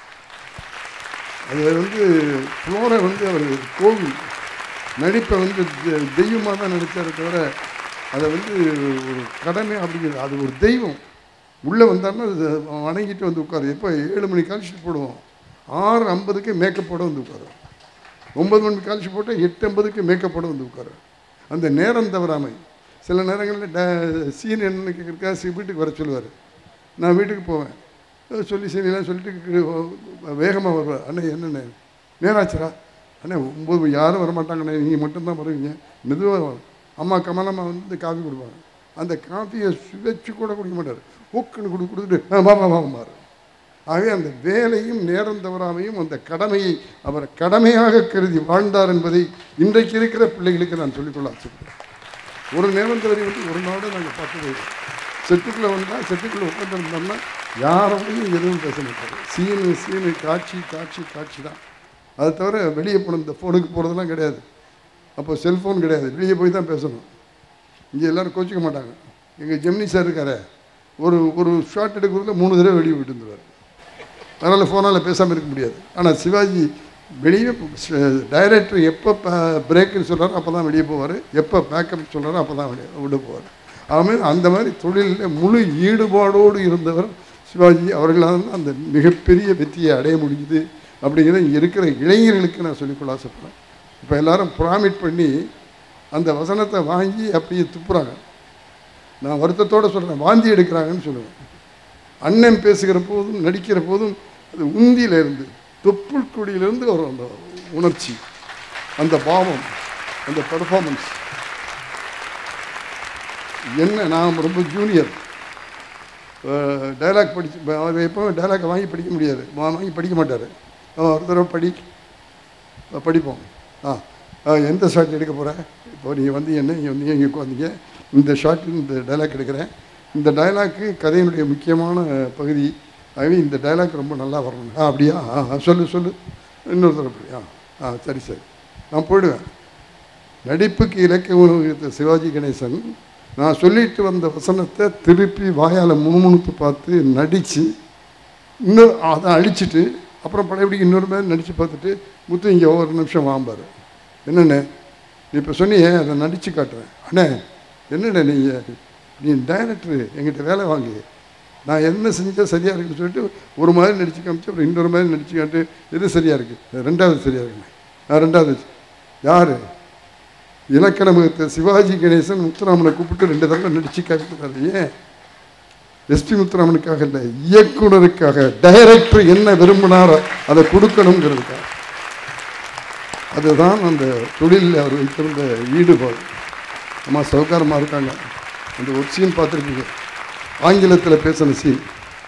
K: அது வந்து ஃப்ளோரை வந்து அவர் கோவில் நடிப்பை வந்து தெ- தெய்வமாக தான் நடித்தாரே தவிர அதை வந்து ஒரு கடமை அப்படிங்கிறது அது ஒரு தெய்வம் உள்ளே வந்தாருன்னா அது வணங்கிட்டு வந்து உட்காரு எப்போ ஏழு மணி கால்ஷீட் போடுவோம் ஆறு ஐம்பதுக்கு மேக்கப் போட வந்து உட்காரு ஒன்பது மணி கால்ஷீட் போட்டால் எட்டு ஐம்பதுக்கு மேக்கப் போட வந்து உட்காரு அந்த நேரம் தவறாமை சில நேரங்களில் ட சீன் என்ன கேட்குறக்கா சி வீட்டுக்கு வர சொல்லுவார் நான் வீட்டுக்கு போவேன் அஹ் சொல்லி சீனெல்லாம் சொல்லிட்டு வேகமாக வருவார் அண்ணே என்னண்ணே நேராச்சுரா அண்ணே ஒம்பது யாரும் வரமாட்டாங்கண்ணே நீங்கள் மட்டும்தான் வருவீங்க மெதுவாக அம்மா கமலம்மா வந்து காஃபி கொடுப்பாங்க அந்த காஃபியை சுவைச்சு கூட குடிக்க மாட்டார் ஊக்குன்னு கொடு கொடுத்துட்டு "ஆ, வா வா வாமாரு ஆகவே அந்த வேலையும் நேரம் தவறாமையும் அந்த கடமையை அவர் கடமையாக கருதி வாழ்ந்தார் என்பதை இன்றைக்கு இருக்கிற பிள்ளைகளுக்கு நான் சொல்லிக்கொள்ள ஆசைப்படுறேன் ஒரு நேரம் தவறி வந்து ஒரு நாடு நாங்கள் பார்த்தது இல்லை. செட்டுக்குள்ளே வந்தால் செட்டுக்குள்ளே உட்காந்துருந்தோம்னா யாரோடையும் எதுவும் பேச மாட்டார் சீனு சீனு காட்சி காட்சி காட்சி தான் அதை தவிர வெளியே போகணும் இந்த ஃபோனுக்கு போகிறதெல்லாம் கிடையாது அப்போ செல்ஃபோன் கிடையாது வெளியே போய் தான் பேசணும் இங்கே எல்லோரும் கோச்சிக்க மாட்டாங்க எங்கள் ஜெமினி சார் இருக்காரே ஒரு ஒரு ஷாட் எடுக்கிறதுல மூணு தடவை வெளியே விட்டு வந்துடுவார் அதனால் ஃபோனால் பேசாமல் இருக்க முடியாது ஆனால் சிவாஜி வெளியே டைரக்டர் எப்போ பிரேக்குன்னு சொல்கிறாரோ அப்போ தான் வெளியே போவார் எப்போ பேக்கப் சொல்கிறாரோ அப்போ தான் வெளியே விட போவார் அதுமாதிரி அந்த மாதிரி தொழிலில் முழு ஈடுபாடோடு இருந்தவர் சிவாஜி அவர்களால் தான் அந்த மிகப்பெரிய வெற்றியை அடைய முடிஞ்சுது அப்படிங்கிறத இங்கே இருக்கிற இளைஞர்களுக்கு நான் சொல்லிக்கொள்ள ஆசைப்படுறேன் இப்போ எல்லாரும் ப்ராமிட் பண்ணி அந்த வசனத்தை வாங்கி அப்படியே துப்புறாங்க நான் வருத்தத்தோடு சொல்கிறேன் வாந்தி எடுக்கிறாங்கன்னு சொல்லுவேன் அண்ணன் பேசுகிற போதும் நடிக்கிற போதும் அது உந்தியிலிருந்து தொப்புள் கொடியிலிருந்து வரும் அந்த உணர்ச்சி அந்த பாவம் அந்த பெர்ஃபார்மன்ஸ் என்ன நான் ரொம்ப ஜூனியர் டைலாக் படிச்சு அவர் எப்போவும் டைலாக்கை வாங்கி படிக்க முடியாது வா- வாங்கி படிக்க மாட்டார் ஒரு தடவை படி அஹ் படிப்போம் ஆ அஹ் எந்த ஷாட் எடுக்க போகிறேன் இப்போ நீங்கள் வந்தீங்கன்னா இங்கே வந்தீங்க இங்கே உட்காந்தீங்க இந்த ஷாட் இந்த டைலாக் எடுக்கிறேன் இந்த டைலாக்கு கதையினுடைய முக்கியமான பகுதி ஆகவே இந்த டைலாக் ரொம்ப நல்லா வரணும் ஆ அப்படியா ஆ ஆ, சொல்லு சொல்லு இன்னொரு தடவை படி ஆ ஆ சரி சரி நான் போயிடுவேன் நடிப்புக்கு இலக்கிய உணவகத்த சிவாஜி கணேசன் நான் சொல்லிட்டு வந்த வசனத்தை திருப்பி வாயால் முணுமுணுத்து பார்த்து நடித்து இன்னொரு அதை அழிச்சிட்டு அப்புறம் பழையபடிக்கு இன்னொரு மாதிரி நடித்து பார்த்துட்டு முத்து இங்கே ஒரு நிமிஷம் வாம்பார் என்னண்ணே நீ இப்போ சொன்னியே அதை நடித்து காட்டுறேன் அண்ணே என்னண்ணே நீங்கள் நீ டைரக்டரு எங்கிட்ட வேலை வாங்கு நான் என்ன செஞ்சால் சரியாக இருக்குன்னு சொல்லிட்டு ஒரு மாதிரி நடிச்சு காமிச்சு அப்புறம் இன்னொரு மாதிரி நடிச்சு காட்டு எது சரியாக இருக்குது ரெண்டாவது சரியாக இருக்குண்ணே நான் ரெண்டாவது யார் இலக்கண முகத்தை சிவாஜி கணேசன் முத்துராமனை கூப்பிட்டு ரெண்டு தடவை நடிச்சு காமிக்கிறாரு ஏன் எஸ்பி முத்துராமனுக்காக இல்லை இயக்குனருக்காக டைரக்டர் என்ன விரும்பினாரோ அதை கொடுக்கணுங்கிறதுக்காக அதுதான் அந்த தொழிலில் அவர் வைத்திருந்த ஈடுபாடு அம்மா சௌகாரமாக இருக்காங்க அந்த ஒரு சீன் பார்த்துருக்கீங்க ஆங்கிலத்தில் பேசின சீன்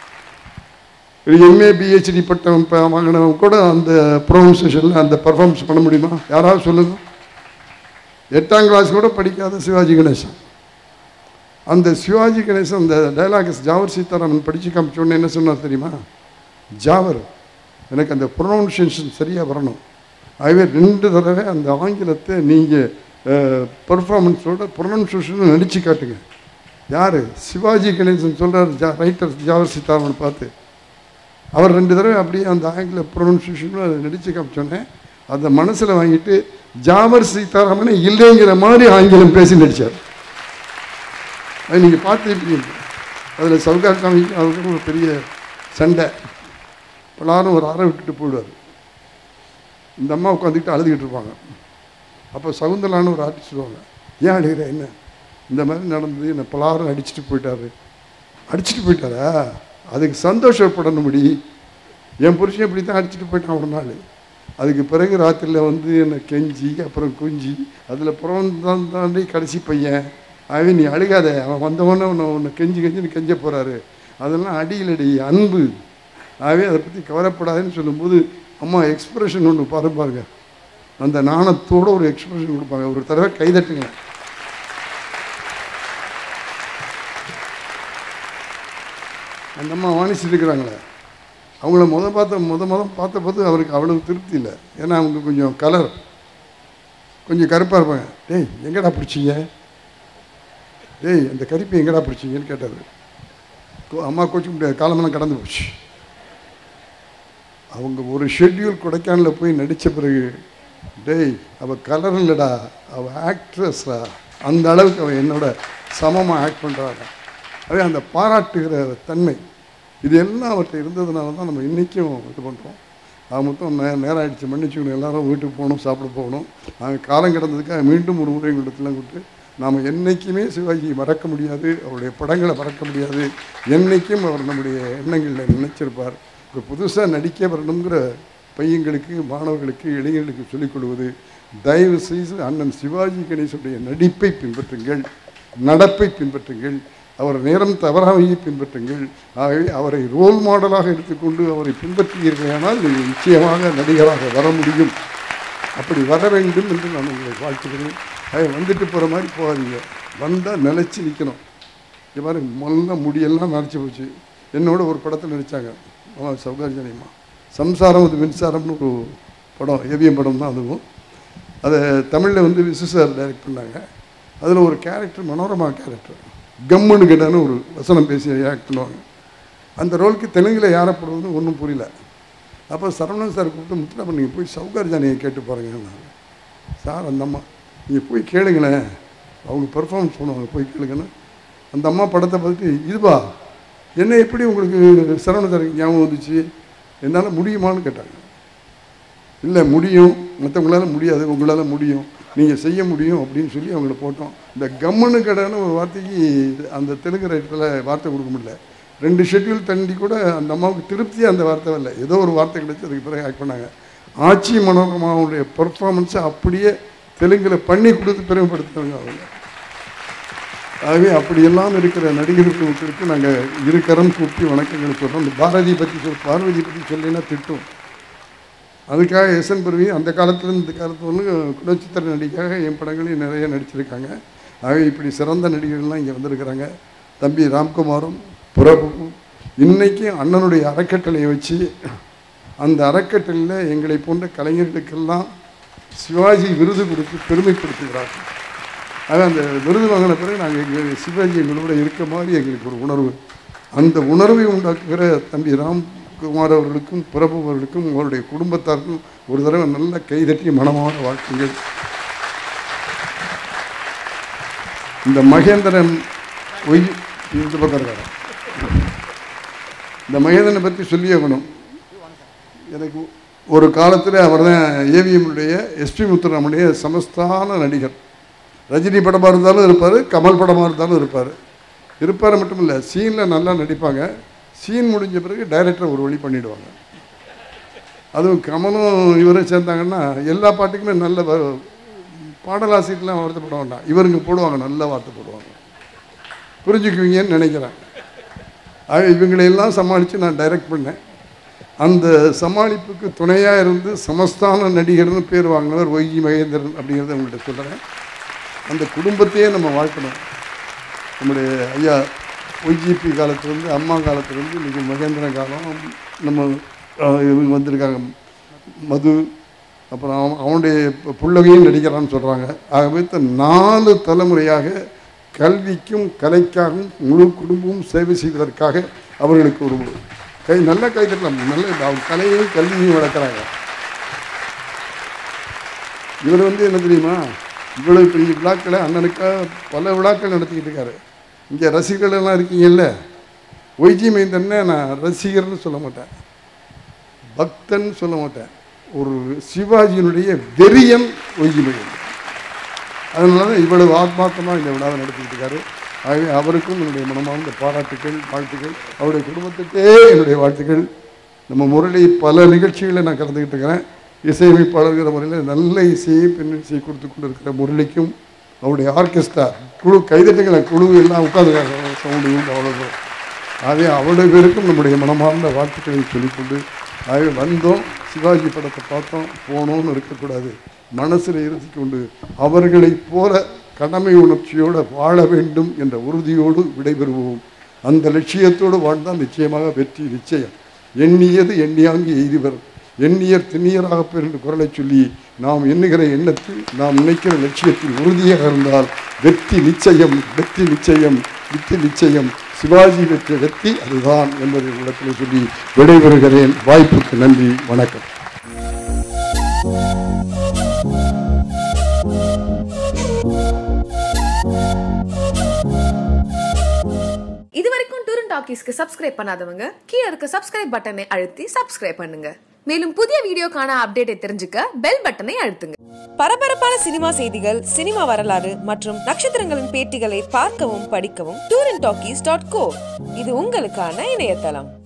K: எம்ஏ பிஹெச்டி பட்டம் ப- வாங்கினவங்க கூட அந்த ப்ரொனன்சியேஷனில் அந்த பர்ஃபார்மன்ஸ் பண்ண முடியுமா யாராவது சொல்லுங்கள் எட்டாம் கிளாஸ் கூட படிக்காத சிவாஜி கணேசன் அந்த சிவாஜி கணேசன் அந்த டைலாக்ஸ் ஜாவர் சீதாராமன் படித்து காமிச்ச உடனே என்ன சொன்னார் தெரியுமா ஜாவர் எனக்கு அந்த ப்ரொனவுன்சியேஷன் சரியாக வரணும் ஆகவே ரெண்டு தடவை அந்த ஆங்கிலத்தை நீங்கள் பர்ஃபார்மன்ஸோட ப்ரொனவுன்சியேஷன் நடித்து காட்டுங்க யார் சிவாஜி கணேசன் சொல்கிறார் ஜா ரைட்டர் ஜாவர் சீதாராமன் பார்த்து அவர் ரெண்டு தடவை அப்படியே அந்த ஆங்கில ப்ரொனவுன்சியேஷனில் அதை நடித்து காமிச்சோன்னே அதை மனசில் வாங்கிட்டு ஜாவர் சீதாராமனை இல்லைங்கிற மாதிரி ஆங்கிலம் பேசி நடித்தார் அது நீங்கள் பார்த்துருப்பீங்க அதில் சவுகார் சாமிக்கு அவருக்கு ஒரு பெரிய சண்டை எல்லாரும் ஒரு அறை விட்டுட்டு போயிடுவார் இந்த அம்மா உட்காந்துக்கிட்டு அழுதுகிட்டு இருப்பாங்க அப்போ சகுந்தலான்னு ஒரு ஆர்டிஸ்ட் சொல்லுவாங்க ஏன் அழுகிற என்ன இந்த மாதிரி நடந்தது என்னை பலாரும் அடிச்சுட்டு போயிட்டாரு அடிச்சுட்டு போயிட்டாரா அதுக்கு சந்தோஷப்படணும்படி என் புருஷன் இப்படி தான் அடிச்சுட்டு போயிட்டான் ஒரு நாள் அதுக்கு பிறகு ராத்திரியில் வந்து என்னை கெஞ்சி அப்புறம் குஞ்சி அதில் புறம் தான் தாண்டி கடைசி பையன் அவன் நீ அழுகாத அவன் வந்தவொடனே உன்னை உன்னை கெஞ்சி கெஞ்சின்னு கெஞ்ச போகிறாரு அதெல்லாம் அடியிலடி அன்பு ஆகவே அதை பற்றி கவலைப்படாதுன்னு சொல்லும்போது அம்மா எக்ஸ்பிரஷன் ஒன்று பாரு பாருங்க அந்த நாணத்தோட ஒரு எக்ஸ்பிரஷன் கொடுப்பாங்க ஒரு தடவை கைதட்டுங்க அந்த அம்மா வாணிச்சிட்டு இருக்கிறாங்களே அவங்கள முத பார்த்த முத முத பார்த்த போது அவருக்கு அவ்வளவு திருப்தி இல்லை ஏன்னா அவங்க கொஞ்சம் கலர் கொஞ்சம் கருப்பாக இருப்பாங்க டேய் எங்கடா பிடிச்சிங்க டேய் அந்த கருப்பை எங்கடா பிடிச்சிங்கன்னு கேட்டார் கோ- அம்மா கோச்சிக்க முடியாது காலமெல்லாம் கடந்து போச்சு அவங்க ஒரு ஷெட்யூல் கொடைக்கானலில் போய் நடித்த பிறகு டேய் அவள் கலர் இல்லைடா அவள் ஆக்ட்ரஸ்டா அந்த அளவுக்கு அவள் என்னோட சமமாக ஆக்ட் பண்ணுறாங்க அதே அந்த பாராட்டுகிற தன்மை இது எல்லாம் அவர்கிட்ட இருந்ததுனால தான் நம்ம இன்றைக்கும் இது பண்ணுறோம் அது மொத்தம் நே நேரம் ஆயிடுச்சு மன்னிச்சுக்கணும் எல்லாரும் வீட்டுக்கு போகணும் சாப்பிட போகணும் நாங்கள் காலம் கிடந்ததுக்காக மீண்டும் ஒரு முறை எங்களிடத்துலாம் கூப்பிட்டு நாம் என்றைக்குமே சிவாஜியை மறக்க முடியாது அவருடைய படங்களை மறக்க முடியாது என்றைக்கும் அவர் நம்முடைய எண்ணங்களில் நினைச்சிருப்பார் இப்போ புதுசாக நடிக்க வரணுங்கிற பையங்களுக்கு மாணவர்களுக்கு இளைஞர்களுக்கு சொல்லிக் கொடுவது தயவு செய்து அண்ணன் சிவாஜி கணேசனுடைய நடிப்பை பின்பற்றுங்கள் நடப்பை பின்பற்றுங்கள் அவர் நேரம் தவறாமையை பின்பற்றுங்கள் ஆகவே அவரை ரோல் மாடலாக எடுத்துக்கொண்டு அவரை பின்பற்றுவீர்களானால் நீங்கள் நிச்சயமாக நடிகராக வர முடியும் அப்படி வர வேண்டும் என்று நான் உங்களை வாழ்த்துகிறேன் அதை வந்துட்டு போகிற மாதிரி போகாதீங்க வந்தால் நிலைச்சு நிற்கணும் இங்கே பாருங்க முதல்ல முடியெல்லாம் நரைச்சி போச்சு என்னோட ஒரு படத்தில் நடித்தாங்க சௌகர்ஜனியம்மா சம்சாரம் அது மின்சாரம்னு ஒரு படம் ஏவிஎம் படம் தான் அதுவும் அதை தமிழில் வந்து விசு சார் டைரக்ட் பண்ணாங்க அதில் ஒரு கேரக்டர் மனோரமா கேரக்டர் கம்முன்னு கேட்டான்னு ஒரு வசனம் பேசி ஆக்ட் பண்ணுவாங்க அந்த ரோலுக்கு தெலுங்கில் யாரை போடுறதுன்னு ஒன்றும் புரியல அப்போ சரவணன் சார் கூப்பிட்டு முத்துராமன் நீங்கள் போய் சௌகார் ஜானியை கேட்டு பாருங்க சார் அந்த அம்மா நீங்கள் போய் கேளுங்களேன் அவங்க பெர்ஃபார்மன்ஸ் பண்ணுவாங்க போய் கேளுங்கன்னு அந்த அம்மா படத்தை பார்த்துட்டு இதுவா என்ன எப்படி உங்களுக்கு சரவணன் சார் ஞாபகம் வந்துச்சு என்னால் முடியுமான்னு கேட்டாங்க இல்லை முடியும் மற்றவங்களால முடியாது உங்களால் முடியும் நீங்கள் செய்ய முடியும் அப்படின்னு சொல்லி அவங்கள போட்டோம் இந்த கம்முன்னு கடைன்னு ஒரு வார்த்தைக்கு அந்த தெலுங்கு ரைட்டரில் வார்த்தை கொடுக்க முடியல ரெண்டு ஷெட்யூல் தண்டி கூட அந்த அம்மாவுக்கு திருப்தியாக அந்த வார்த்தை வரல ஏதோ ஒரு வார்த்தை கிடைச்சி அதுக்கு பிறகு ஆக்ட் பண்ணாங்க ஆட்சி மனோரமாவுடைய பர்ஃபார்மன்ஸை அப்படியே தெலுங்கில் பண்ணி கொடுத்து பெருமைப்படுத்துனாங்க அவங்க ஆகவே அப்படியெல்லாம் இருக்கிற நடிகர்களுக்கு நாங்கள் இருக்கரம் கூப்பி வணக்கங்கள் சொல்கிறோம் இந்த பாரதியை பற்றி சொல் பார்வதியை பற்றி சொல்லினா திட்டும் அதுக்காக எஸ்என் பிறவி அந்த காலத்துலேருந்து இந்த காலத்து வந்து குணச்சித்திர நடிக்காக என் படங்களையும் நிறைய நடிச்சிருக்காங்க ஆகவே இப்படி சிறந்த நடிகர்கள்லாம் இங்கே வந்திருக்கிறாங்க தம்பி ராம்குமாரும் புறப்பும் இன்னைக்கு அண்ணனுடைய அறக்கட்டளையை வச்சு அந்த அறக்கட்டளையில் எங்களை போன்ற கலைஞர்களுக்கெல்லாம் சிவாஜி விருது கொடுத்து பெருமைப்படுத்துகிறார்கள் ஆக அந்த விருது வாங்கின பிறகு நாங்கள் எங்கள் சிவாஜி எங்களோட இருக்க மாதிரி எங்களுக்கு ஒரு உணர்வு அந்த உணர்வை உண்டாக்குகிற தம்பி ராம்குமார் அவர்களுக்கும் பிரபு அவர்களுக்கும் அவருடைய குடும்பத்தாருக்கும் ஒரு தடவை நல்ல கைதட்டி மனமான வாழ்த்துங்கள் இந்த மகேந்திரன் ஒய் இந்த பக்கம் இருக்காரு இந்த மகேந்திரனை பற்றி சொல்லி ஆகணும் எனக்கு ஒரு காலத்தில் அவர் தான் ஏவிஎம்னுடைய எஸ்பி முத்துராமனுடைய சமஸ்தான நடிகர் ரஜினி படமாக இருந்தாலும் இருப்பார் கமல் படமாக இருந்தாலும் இருப்பார் இருப்பார் மட்டும் இல்லை சீனில் நல்லா நடிப்பாங்க சீன் முடிஞ்ச பிறகு டைரக்டர் ஒரு வழி பண்ணிவிடுவாங்க அதுவும் கமலும் இவரும் சேர்ந்தாங்கன்னா எல்லா பாட்டுக்குமே நல்ல வ- பாடலாசிரியர்லாம் வருத்தப்பட வேண்டாம் இவருங்க போடுவாங்க நல்ல வார்த்தை போடுவாங்க புரிஞ்சுக்குவீங்கன்னு நினைக்கிறேன் ஆக இவங்களையெல்லாம் சமாளித்து நான் டைரக்ட் பண்ணேன் அந்த சமாளிப்புக்கு துணையாக இருந்து சமஸ்தான நடிகர்னு பேர் வாங்கினவர் ஒய்ஜி மகேந்திரன் அப்படிங்கிறத உங்கள்கிட்ட சொல்கிறேன் அந்த குடும்பத்தையே நம்ம வாழ்க்கணும் நம்முடைய ஐயா ஒய்ஜிபி காலத்துலேருந்து அம்மா காலத்துலேருந்து இன்றைக்கி மகேந்திரன் காலம் நம்ம அஹ், இவங்க வந்திருக்காங்க மது அப்புறம் அவன் அவனுடைய பு- புள்ளகையும் நடிக்கிறான்னு சொல்கிறாங்க ஆகவே இந்த நாலு தலைமுறையாக கல்விக்கும் கலைக்காகவும் முழு குடும்பமும் சேவை செய்வதற்காக அவர்களுக்கு ஒரு கை நல்ல கை தட்டலாம் நல்ல அவங்க கலையையும் கல்வியையும் வளர்க்குறாங்க இவர் வந்து என்ன தெரியுமா இவ்வளவு பெரிய விழாக்களை அண்ணனுக்காக பல விழாக்கள் நடத்திக்கிட்டு இருக்காரு இங்கே ரசிகர்கள் எல்லாம் இருக்கீங்கல்ல ஒய்ஜி மைந்தன்னு நான் ரசிகர்னு சொல்ல மாட்டேன் பக்தன் சொல்ல மாட்டேன் ஒரு சிவாஜியினுடைய வெறியன் ஒய்ஜி மைந்தன் அதனால தான் இவ்வளவு ஆத்மார்த்தமாக இந்த விழாவை நடத்திக்கிட்டு இருக்காரு ஆகவே அவருக்கும் என்னுடைய மனமார்ந்த பாராட்டுக்கள் வாழ்த்துக்கள் அவருடைய குடும்பத்துக்கே என்னுடைய வாழ்த்துக்கள் நம்ம முரளி பல நிகழ்ச்சிகளில் நான் கலந்துக்கிட்டு இருக்கிறேன் இசையமைப்பாளர்கிற முறையில் நல்ல இசையை பின் இசை கொடுத்து கொண்டு இருக்கிற முரளிக்கும் அவருடைய ஆர்கெஸ்ட்ரா குழு கைதட்டுங்களை குழு எல்லாம் உட்காந்துருக்காங்க சவுண்டு அவ்வளோ ஆகவே அவ்வளோ பேருக்கும் நம்முடைய மனமார்ந்த வாழ்த்துக்களை சொல்லிக்கொண்டு ஆகவே வந்தோம் சிவாஜி படத்தை பார்த்தோம் போனோம்னு இருக்கக்கூடாது மனசில் இருந்து கொண்டு அவர்களைப் போல கடமை உணர்ச்சியோடு வாழ வேண்டும் என்ற உறுதியோடு விடைபெறுவோம் அந்த லட்சியத்தோடு வாழ்ந்தால் நிச்சயமாக வெற்றி நிச்சயம் எண்ணியது எண்ணியாங்கி எய்துவர் எண்ணியர் திண்ணியராக பெறும் என்று குரலை சொல்லி நாம் எண்ணுகிற எண்ணத்தில் நாம் நினைக்கிற லட்சியத்தில் உறுதியாக இருந்தால் வெற்றி நிச்சயம் வெற்றி நிச்சயம் வெற்றி நிச்சயம் சிவாஜி வெற்றி வெற்றி அதுதான் என்பதை உள்ளத்தில் சொல்லி விடைபெறுகிறேன் வாய்ப்புக்கு நன்றி வணக்கம்
B: இது வரைக்கும் டூரன் டாக்கீஸ்க்கு சப்ஸ்கிரைப் பண்ணாதவங்க கீழே இருக்க சப்ஸ்கிரைப் பட்டனை அழுத்தி சப்ஸ்கிரைப் பண்ணுங்க மேலும் புதிய வீடியோக்கான அப்டேட்டை தெரிஞ்சுக்க பெல் பட்டனை அழுத்துங்க பரபரப்பான சினிமா செய்திகள் சினிமா வரலாறு மற்றும் நட்சத்திரங்களின் பேட்டிகளை பார்க்கவும் படிக்கவும் டூரன் டாக்கீஸ் டாட் கோ இது உங்களுக்கான இணையதளம்